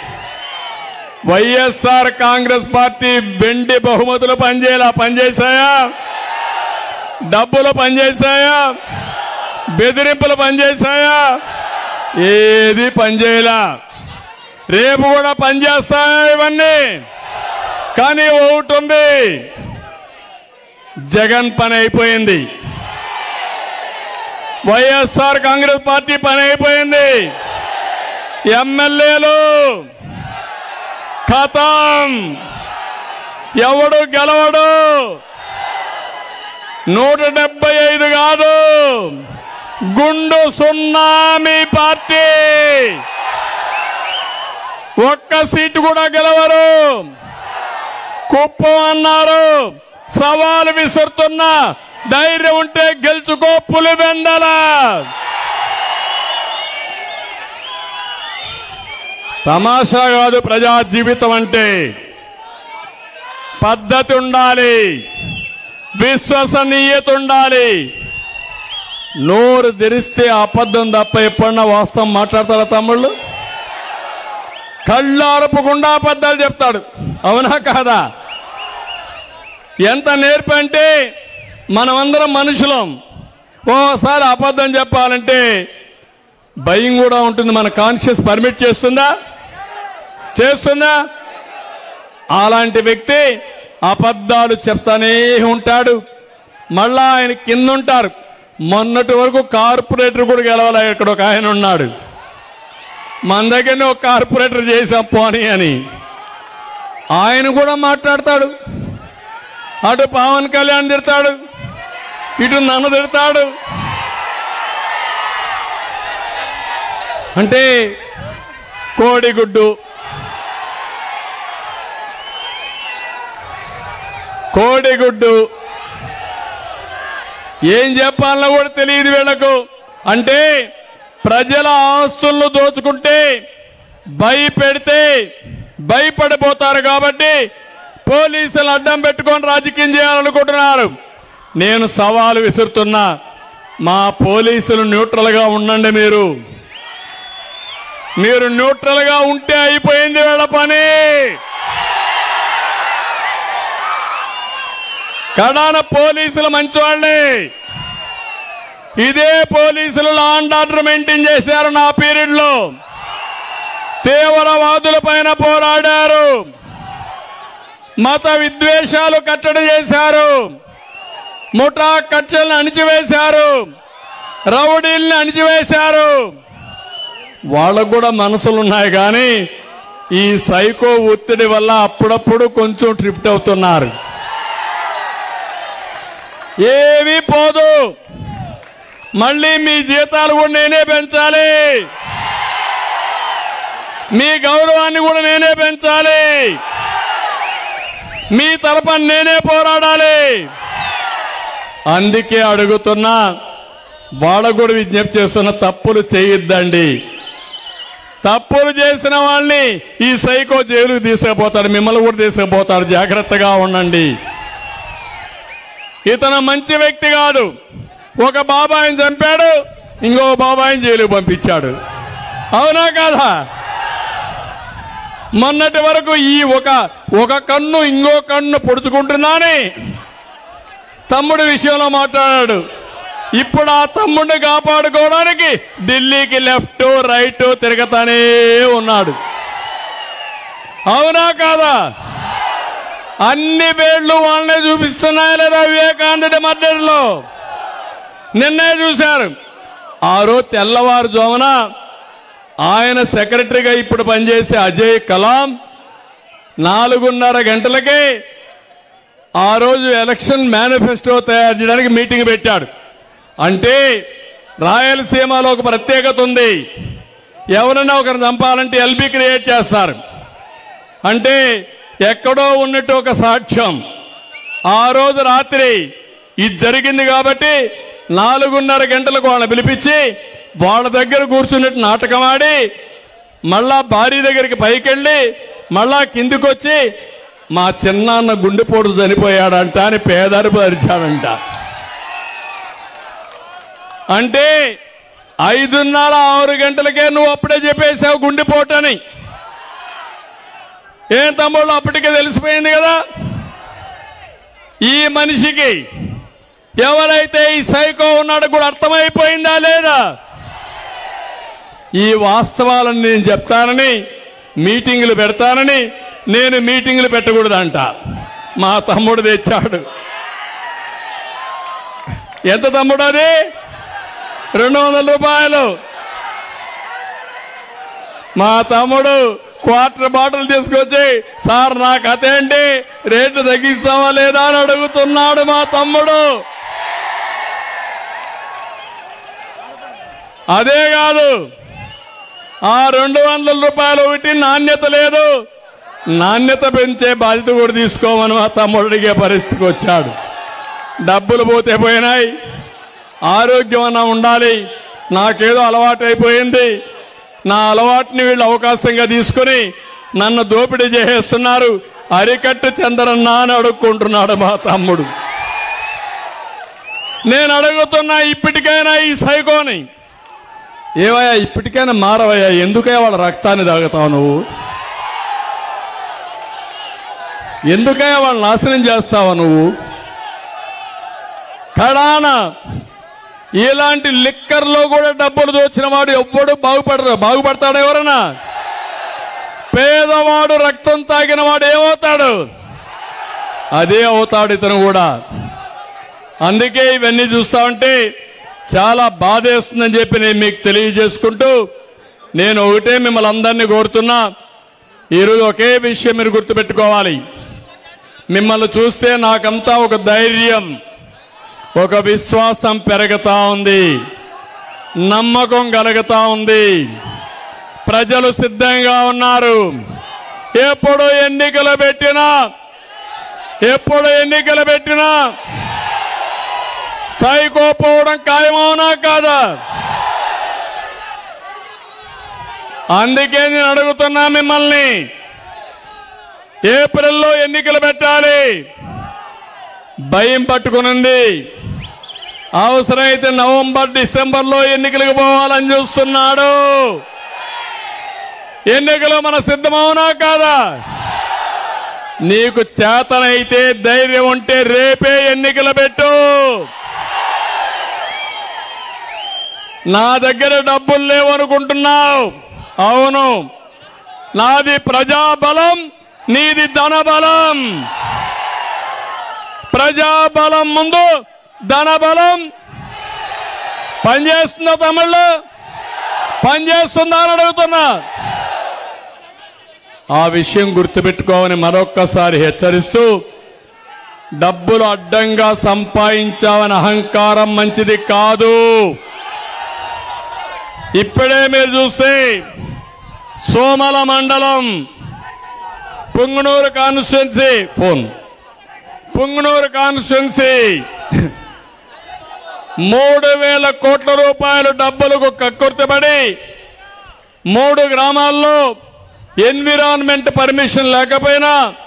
వైఎస్ఆర్ కాంగ్రెస్ పార్టీ వెండి బహుమతులు పనిచేయాలా పనిచేశాయా డబ్బులు పనిచేశాయా బెదిరింపులు పనిచేశాయా ఏది పనిచేయలా రేపు కూడా పనిచేస్తాయా ఇవన్నీ కానీ ఒకటి ఉంది జగన్ పని అయిపోయింది వైఎస్ఆర్ కాంగ్రెస్ పార్టీ పని అయిపోయింది ఎమ్మెల్యేలు ఖతం ఎవడు గెలవడు నూట డెబ్బై ఐదు కాదు గుండు సున్నా మీ పార్టీ ఒక్క సీటు కూడా గెలవరు కుప్పం అన్నారు సవాలు విసురుతున్నా ధైర్యం ఉంటే గెలుచుకో పులివెందల తమాషా కాదు ప్రజా జీవితం అంటే పద్ధతి ఉండాలి విశ్వసనీయత ఉండాలి నోరు తెరిస్తే అబద్ధం తప్ప ఎప్పుడన్నా వాస్తవం మాట్లాడతారా తమ్ముళ్ళు కళ్ళు అరపకుండా అబద్ధాలు చెప్తాడు అవునా కాదా ఎంత నేర్పు అంటే మనమందరం మనుషులం ఓసారి అబద్ధం చెప్పాలంటే భయం కూడా ఉంటుంది మన కాన్షియస్ పర్మిట్ చేస్తుందా చేస్తుందా అలాంటి వ్యక్తి అబద్ధాలు చెప్తానే ఉంటాడు మళ్ళా ఆయన కింద ఉంటారు మొన్నటి వరకు కార్పొరేటర్ కూడా గెలవాలి ఇక్కడ ఒక ఆయన ఉన్నాడు మన దగ్గరనే ఒక కార్పొరేటర్ చేసాం పోనీ అని ఆయన కూడా మాట్లాడతాడు అటు పవన్ కళ్యాణ్ తిడతాడు ఇటు నన్ను తిడతాడు అంటే కోడిగుడ్డు కోడిగుడ్డు ఏం చెప్పాలన్నా కూడా తెలియదు వీళ్ళకు అంటే ప్రజల ఆస్తులను దోచుకుంటే భయపెడితే భయపడిపోతారు కాబట్టి పోలీసులు అడ్డం పెట్టుకొని రాజకీయం చేయాలనుకుంటున్నారు నేను సవాలు విసురుతున్నా మా పోలీసులు న్యూట్రల్ గా ఉండండి మీరు మీరు న్యూట్రల్ గా ఉంటే అయిపోయింది వీళ్ళ పని కడాన పోలీసులు మంచివాళ్ళే ఇదే పోలీసులు లా అండ్ ఆర్డర్ మెయింటైన్ చేశారు నా పీరియడ్ లో తీవ్రవాదుల పైన పోరాడారు మత విద్వేషాలు కట్టడి చేశారు ముఠా కక్షలను అణిచివేశారు రౌడీల్ని అణిచివేశారు వాళ్ళకు కూడా మనసులు ఉన్నాయి కానీ ఈ సైకో ఒత్తిడి వల్ల అప్పుడప్పుడు కొంచెం ట్రిఫ్ట్ అవుతున్నారు ఏమీ పోదు మళ్ళీ మీ జీతాలు కూడా నేనే పెంచాలి మీ గౌరవాన్ని కూడా నేనే పెంచాలి మీ తరపున నేనే పోరాడాలి అందుకే అడుగుతున్నా వాళ్ళకు కూడా విజ్ఞప్తి చేస్తున్న తప్పులు చేయొద్దండి తప్పులు చేసిన వాళ్ళని ఈ సైకో జైలుకు తీసుకుపోతాడు మిమ్మల్ని కూడా తీసుకుపోతాడు జాగ్రత్తగా ఉండండి ఇతను మంచి వ్యక్తి కాదు ఒక బాబాయిని చంపాడు ఇంకో బాబాయిని జైలుకు పంపించాడు అవునా కాదా మొన్నటి వరకు ఈ ఒక ఒక కన్ను ఇంకో కన్ను పొడుచుకుంటున్నాని తమ్ముడి విషయంలో మాట్లాడాడు ఇప్పుడు ఆ తమ్ముడిని కాపాడుకోవడానికి ఢిల్లీకి లెఫ్ట్ రైట్ తిరగతానే ఉన్నాడు అవునా కాదా అన్ని వేళ్లు వాళ్ళనే చూపిస్తున్నాయి లేదా వివేకానందుడి మద్దతులో నిన్నే చూశారు ఆ రోజు తెల్లవారుజామున ఆయన సెక్రటరీగా ఇప్పుడు పనిచేసే అజయ్ కలాం నాలుగున్నర గంటలకే ఆ రోజు ఎలక్షన్ మేనిఫెస్టో తయారు చేయడానికి మీటింగ్ పెట్టాడు అంటే రాయలసీమలో ఒక ప్రత్యేకత ఉంది ఎవరైనా ఒకరిని చంపాలంటే ఎల్బీ క్రియేట్ చేస్తారు అంటే ఎక్కడో ఉన్నట్టు ఒక సాక్ష్యం ఆ రోజు రాత్రి ఇది జరిగింది కాబట్టి నాలుగున్నర గంటలకు వాళ్ళని పిలిపించి వాళ్ళ దగ్గర కూర్చున్నట్టు నాటకం ఆడి మళ్ళా భార్య దగ్గరికి పైకెళ్ళి మళ్ళా కిందికి వచ్చి మా చిన్నాన్న గుండెపోటు చనిపోయాడంట అని పేదరిపు అరిచాడంట అంటే ఐదున్నర ఆరు గంటలకే నువ్వు అప్పుడే చెప్పేశావు గుండెపోటని ఏం తమ్ముళ్ళు అప్పటికే తెలిసిపోయింది కదా ఈ మనిషికి ఎవరైతే ఈ సైకో ఉన్నాడో కూడా అర్థమైపోయిందా లేదా ఈ వాస్తవాలను నేను చెప్తానని మీటింగులు పెడతానని నేను మీటింగులు పెట్టకూడదంట మా తమ్ముడు తెచ్చాడు ఎంత తమ్ముడు అది రెండు వందల రూపాయలు మా తమ్ముడు క్వార్టర్ బాటిల్ తీసుకొచ్చి సార్ నా కథ ఏంటి రేటు తగ్గిస్తావా లేదా అని అడుగుతున్నాడు మా తమ్ముడు అదే కాదు ఆ రెండు వందల రూపాయలు ఒకటి నాణ్యత లేదు నాణ్యత పెంచే బాధ్యత కూడా తీసుకోమని మా తమ్ముడు అడిగే పరిస్థితికి వచ్చాడు డబ్బులు పోతే పోయినాయి ఆరోగ్యం అన్నా ఉండాలి నాకేదో అలవాటు అయిపోయింది నా అలవాటుని వీళ్ళు అవకాశంగా తీసుకుని నన్ను దోపిడీ చేసేస్తున్నారు అరికట్టు చంద్రన్న అని అడుక్కుంటున్నాడు మా తమ్ముడు నేను అడుగుతున్నా ఇప్పటికైనా ఈ సైకోని ఏవయ్యా ఇప్పటికైనా మారవయ్యా ఎందుకయ్యా వాళ్ళ రక్తాన్ని తాగుతావు నువ్వు ఎందుకయ్యా వాళ్ళు నాశనం చేస్తావా నువ్వు కడాన ఇలాంటి లిక్కర్లో కూడా డబ్బులు దోచిన వాడు ఎవ్వడు బాగుపడరు బాగుపడతాడు ఎవరన్నా పేదవాడు రక్తం తాగిన వాడు ఏమవుతాడు అదే అవుతాడు ఇతను కూడా అందుకే ఇవన్నీ చూస్తా ఉంటే చాలా బాధేస్తుందని చెప్పి నేను మీకు తెలియజేసుకుంటూ నేను ఒకటే మిమ్మల్ని అందరినీ కోరుతున్నా ఈరోజు ఒకే విషయం మీరు గుర్తుపెట్టుకోవాలి మిమ్మల్ని చూస్తే నాకంతా ఒక ధైర్యం ఒక విశ్వాసం పెరుగుతా ఉంది నమ్మకం కలుగుతా ఉంది ప్రజలు సిద్ధంగా ఉన్నారు ఎప్పుడు ఎన్నికలు పెట్టినా ఎప్పుడు ఎన్నికలు పెట్టినా సైకో పోవడం ఖాయమవునా కాదా అందుకే నేను అడుగుతున్నా మిమ్మల్ని ఏప్రిల్లో ఎన్నికలు పెట్టాలి భయం పట్టుకునుంది అవసరమైతే నవంబర్ డిసెంబర్లో ఎన్నికలకు పోవాలని చూస్తున్నాడు ఎన్నికలు మన సిద్ధమవునా కాదా నీకు చేతనైతే ధైర్యం ఉంటే రేపే ఎన్నికలు పెట్టు నా దగ్గర డబ్బులు లేవనుకుంటున్నావు అవును నాది ప్రజాబలం నీది ధనబలం ప్రజాబలం ముందు ధనబలం పనిచేస్తుందా తమిళ్ళు పనిచేస్తుందా అని అడుగుతున్నా ఆ విషయం గుర్తుపెట్టుకోమని మరొక్కసారి హెచ్చరిస్తూ డబ్బులు అడ్డంగా సంపాదించావని అహంకారం మంచిది కాదు ఇప్పుడే మీరు చూస్తే సోమల మండలం Punganur constituency phone Punganur constituency మూడు వేల కోట్ల రూపాయలు డబ్బులకు కక్కుర్తిపడి మూడు గ్రామాల్లో ఎన్విరాన్మెంట్ పర్మిషన్ లేకపోయినా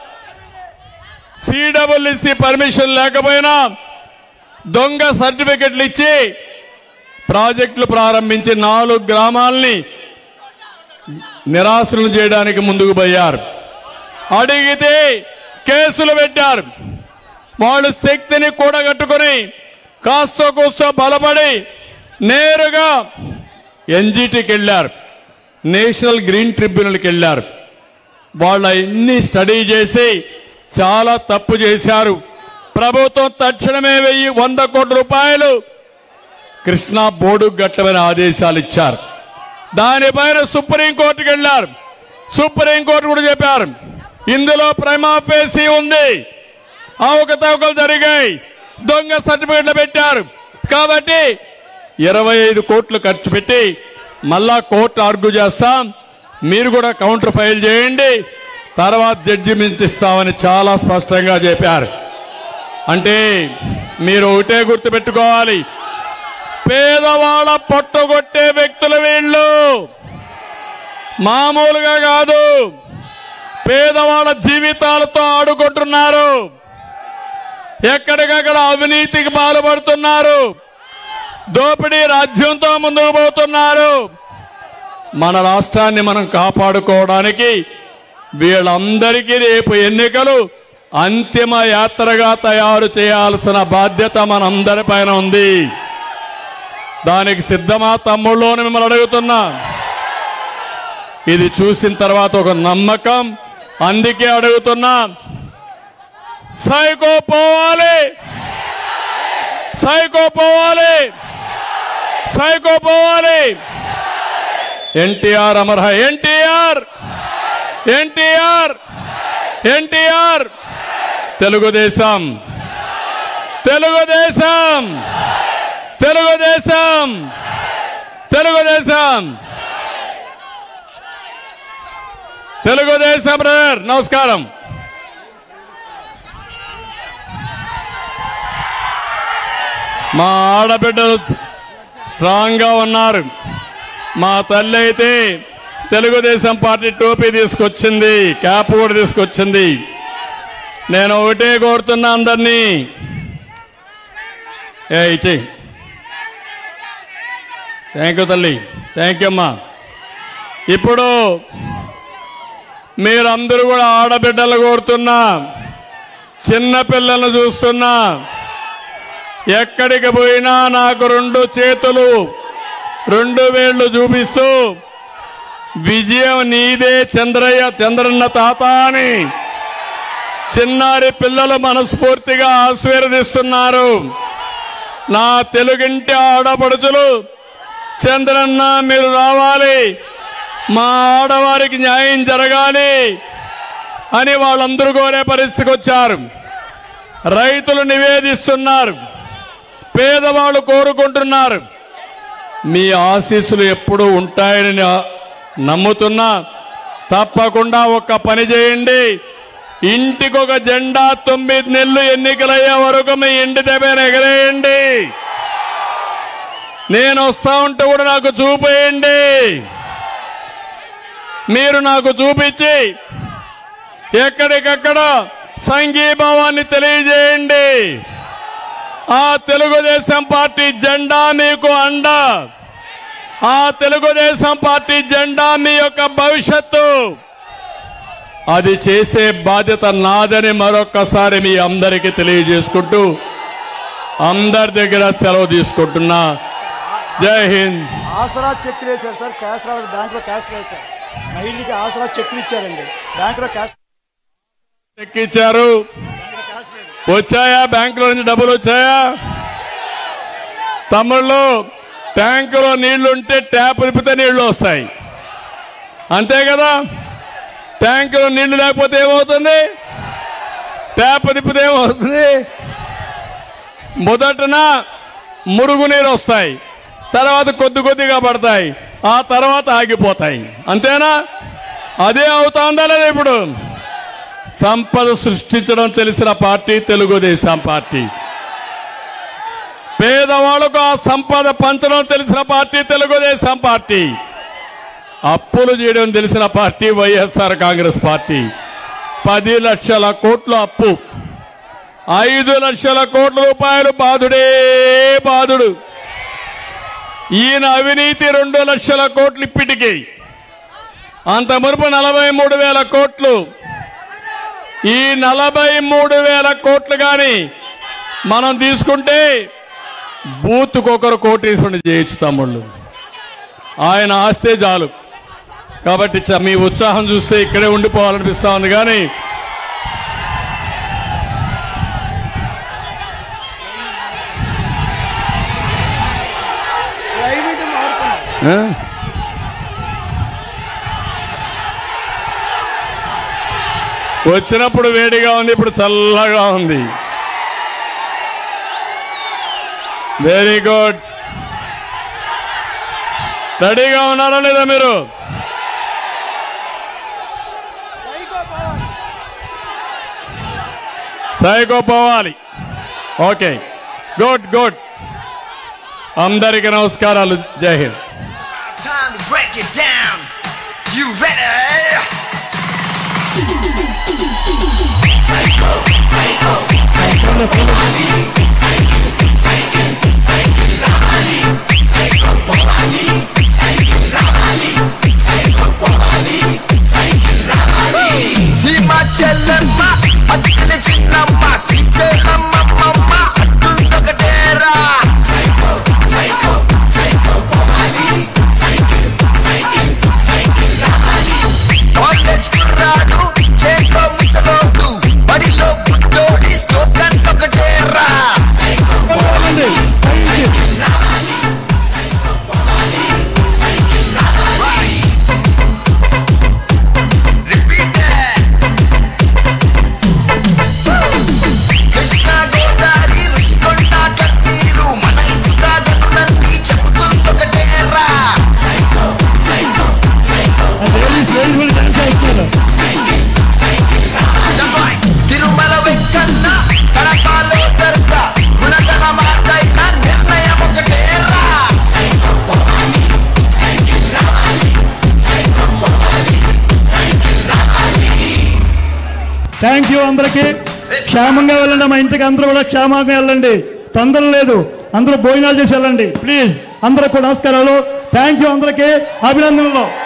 సిడబ్ల్యూసి పర్మిషన్ లేకపోయినా దొంగ సర్టిఫికెట్లు ఇచ్చి ప్రాజెక్టులు ప్రారంభించి నాలుగు గ్రామాల్ని నిరాశనం చేయడానికి ముందుకు పోయారు అడిగితే కేసులు పెట్టారు వాళ్ళు శక్తిని కూడగట్టుకుని కాస్త కూస్తో బలపడి నేరుగా ఎన్జిటికి వెళ్ళారు నేషనల్ గ్రీన్ ట్రిబ్యునల్కి వెళ్ళారు వాళ్ళ ఎన్ని స్టడీ చేసి చాలా తప్పు చేశారు ప్రభుత్వం తక్షణమే వెయ్యి వంద కోట్ల రూపాయలు కృష్ణా బోర్డు గట్టమని ఆదేశాలు ఇచ్చారు దానిపైన సుప్రీంకోర్టుకి వెళ్ళారు సుప్రీంకోర్టు కూడా చెప్పారు ఇందులో ప్రైమాఫేసీ ఉంది అవకతవకలు జరిగాయి దొంగ సర్టిఫికెట్లు పెట్టారు కాబట్టి ఇరవై ఐదు కోట్లు ఖర్చు పెట్టి మళ్ళా కోర్టు ఆర్గ్యూ చేస్తాం మీరు కూడా కౌంటర్ ఫైల్ చేయండి తర్వాత జడ్జిమెంట్ ఇస్తామని చాలా స్పష్టంగా చెప్పారు అంటే మీరు ఒకటే గుర్తుపెట్టుకోవాలి పేదవాళ్ళ పొట్టగొట్టే వ్యక్తులు వీళ్ళు మామూలుగా కాదు పేదవాళ్ళ జీవితాలతో ఆడుకుంటున్నారు ఎక్కడికక్కడ అవినీతికి పాల్పడుతున్నారు దోపిడీ రాజ్యంతో ముందుకు పోతున్నారు మన రాష్ట్రాన్ని మనం కాపాడుకోవడానికి వీళ్ళందరికీ రేపు ఎన్నికలు అంతిమ యాత్రగా తయారు చేయాల్సిన బాధ్యత మనందరిపైన ఉంది దానికి సిద్ధమా తమ్ముళ్ళు అని మిమ్మల్ని అడుగుతున్నా ఇది చూసిన తర్వాత ఒక నమ్మకం అందుకే అడుగుతున్నా సైకో పోవాలి సైకో పోవాలి సైకో పోవాలి ఎన్టీఆర్ అమర్ హై ఎన్టీఆర్ ఎన్టీఆర్ ఎన్టీఆర్ తెలుగుదేశం తెలుగుదేశం తెలుగుదేశం తెలుగుదేశం తెలుగుదేశం బ్రదర్ నమస్కారం మా ఆడబిడ్డలు స్ట్రాంగ్ గా ఉన్నారు మా తల్లి అయితే తెలుగుదేశం పార్టీ టోపీ తీసుకొచ్చింది క్యాప్ కూడా తీసుకొచ్చింది నేను ఒకటే కోరుతున్నా అందరినీ ఏ ఇచ్చేయి థ్యాంక్ యూ తల్లి థ్యాంక్ యూ అమ్మా ఇప్పుడు మీరందరూ కూడా ఆడబిడ్డలు కోరుతున్నా చిన్న పిల్లలను చూస్తున్నా ఎక్కడికి పోయినా నాకు రెండు చేతులు రెండు వేళ్లు చూపిస్తూ విజయం నీదే చంద్రయ్య చంద్రన్న తాత అని చిన్నారి పిల్లలు మనస్ఫూర్తిగా ఆశీర్వదిస్తున్నారు నా తెలుగింటి ఆడపడుచులు చంద్రన్న మీరు రావాలి మా ఆడవారికి న్యాయం జరగాలి అని వాళ్ళందరూ కోరే పరిస్థితికి వచ్చారు రైతులు నివేదిస్తున్నారు పేదవాళ్ళు కోరుకుంటున్నారు మీ ఆశీస్సులు ఎప్పుడూ ఉంటాయని నా- నమ్ముతున్నా తప్పకుండా ఒక్క పని చేయండి ఇంటికొక జెండా తొమ్మిది నెలలు ఎన్నికలయ్యే వరకు మీ ఇంటి దగ్గర ఎగరేయండి నేను వస్తా ఉంటే కూడా నాకు చూపేయండి మీరు నాకు చూపించి ఎక్కడికక్కడ సంఘీభావాన్ని తెలియజేయండి ఆ తెలుగుదేశం పార్టీ జెండా మీకు అండ ఆ తెలుగుదేశం పార్టీ జెండా మీ యొక్క భవిష్యత్తు అది చేసే బాధ్యత నాదని మరొక్కసారి మీ అందరికీ తెలియజేసుకుంటూ అందరి దగ్గర సెలవు తీసుకుంటున్నా జై హింద్ ఆసరా చెక్కులు వేశారు సార్ క్యాష్ రావాలి బ్యాంకులో క్యాష్ లేదు సార్ మహిళకి ఆసరా చెక్కులు ఇచ్చారండి బ్యాంకులో క్యాష్ ఎక్కిచ్చారు వచ్చాయా బ్యాంకులో నుంచి డబ్బులు వచ్చాయా తమ్ముళ్ళు ట్యాంకులో నీళ్లు ఉంటే ట్యాప్ నింపితే నీళ్లు వస్తాయి అంతే కదా ట్యాంకులో నీళ్లు లేకపోతే ఏమవుతుంది ట్యాప్ నింపితే ఏమవుతుంది మొదటన మురుగునీరు వస్తాయి తర్వాత కొద్ది కొద్దిగా పడతాయి ఆ తర్వాత ఆగిపోతాయి అంతేనా అదే అవుతుందా లేదా ఇప్పుడు సంపద సృష్టించడం తెలిసిన పార్టీ తెలుగుదేశం పార్టీ పేదవాళ్ళకు ఆ సంపద పంచడం తెలిసిన పార్టీ తెలుగుదేశం పార్టీ అప్పులు చేయడం తెలిసిన పార్టీ వైఎస్ఆర్ కాంగ్రెస్ పార్టీ పది లక్షల కోట్ల అప్పు ఐదు లక్షల కోట్ల రూపాయలు బాధుడే బాధుడు ఈయన అవినీతి రెండు లక్షల కోట్లు ఇప్పటికి అంత మురుపు నలభై మూడు వేల కోట్లు ఈ నలభై మూడు వేల కోట్లు కానీ మనం తీసుకుంటే బూత్కొకరు కోటీశ్వరుని చేయొచ్చు తమ్ముళ్ళు ఆయన ఆస్తే చాలు కాబట్టి చ- మీ ఉత్సాహం చూస్తే ఇక్కడే ఉండిపోవాలనిపిస్తా ఉంది కానీ క్లైమేట్ మారుతుంది ఆ? వచ్చినప్పుడు వేడిగా ఉంది ఇప్పుడు చల్లగా ఉంది వెరీ గుడ్ రెడీగా ఉన్నారా లేదా మీరు సైకో పోవాలి ఓకే గుడ్ గుడ్ అందరికీ నమస్కారాలు జై Hind Time to break it down. You ready? సీమ చెల్లెమ్మ అత్తిన చిన్నమ్మ శ్రీశైలమ్మ మమ్మ అట్టుందొకటేరా కాలేజ్ కుర్రాడు చేకో ముసలోడు బడిలో బుడ్డోడి స్లోగన్ ఒకటేరా Repeat that. కృష్ణా గోదావరి రుషికొండ కన్నీరు మన ఇసుక గనులన్నీ చెబుతుందొకటేరా తిరుమల వెంకన్న కడపాలో దర్గ గుణగల మాతైన నిర్ణయం ఒకటేరా థ్యాంక్ యూ అందరికీ క్షేమంగా వెళ్ళండి మా ఇంటికి అందరూ కూడా క్షేమంగా వెళ్ళండి తొందర లేదు అందరూ భోజనాలు చేసి వెళ్ళండి ప్లీజ్ అందరూ కూడా నమస్కారాలు థ్యాంక్ యూ అందరికీ అభినందనలు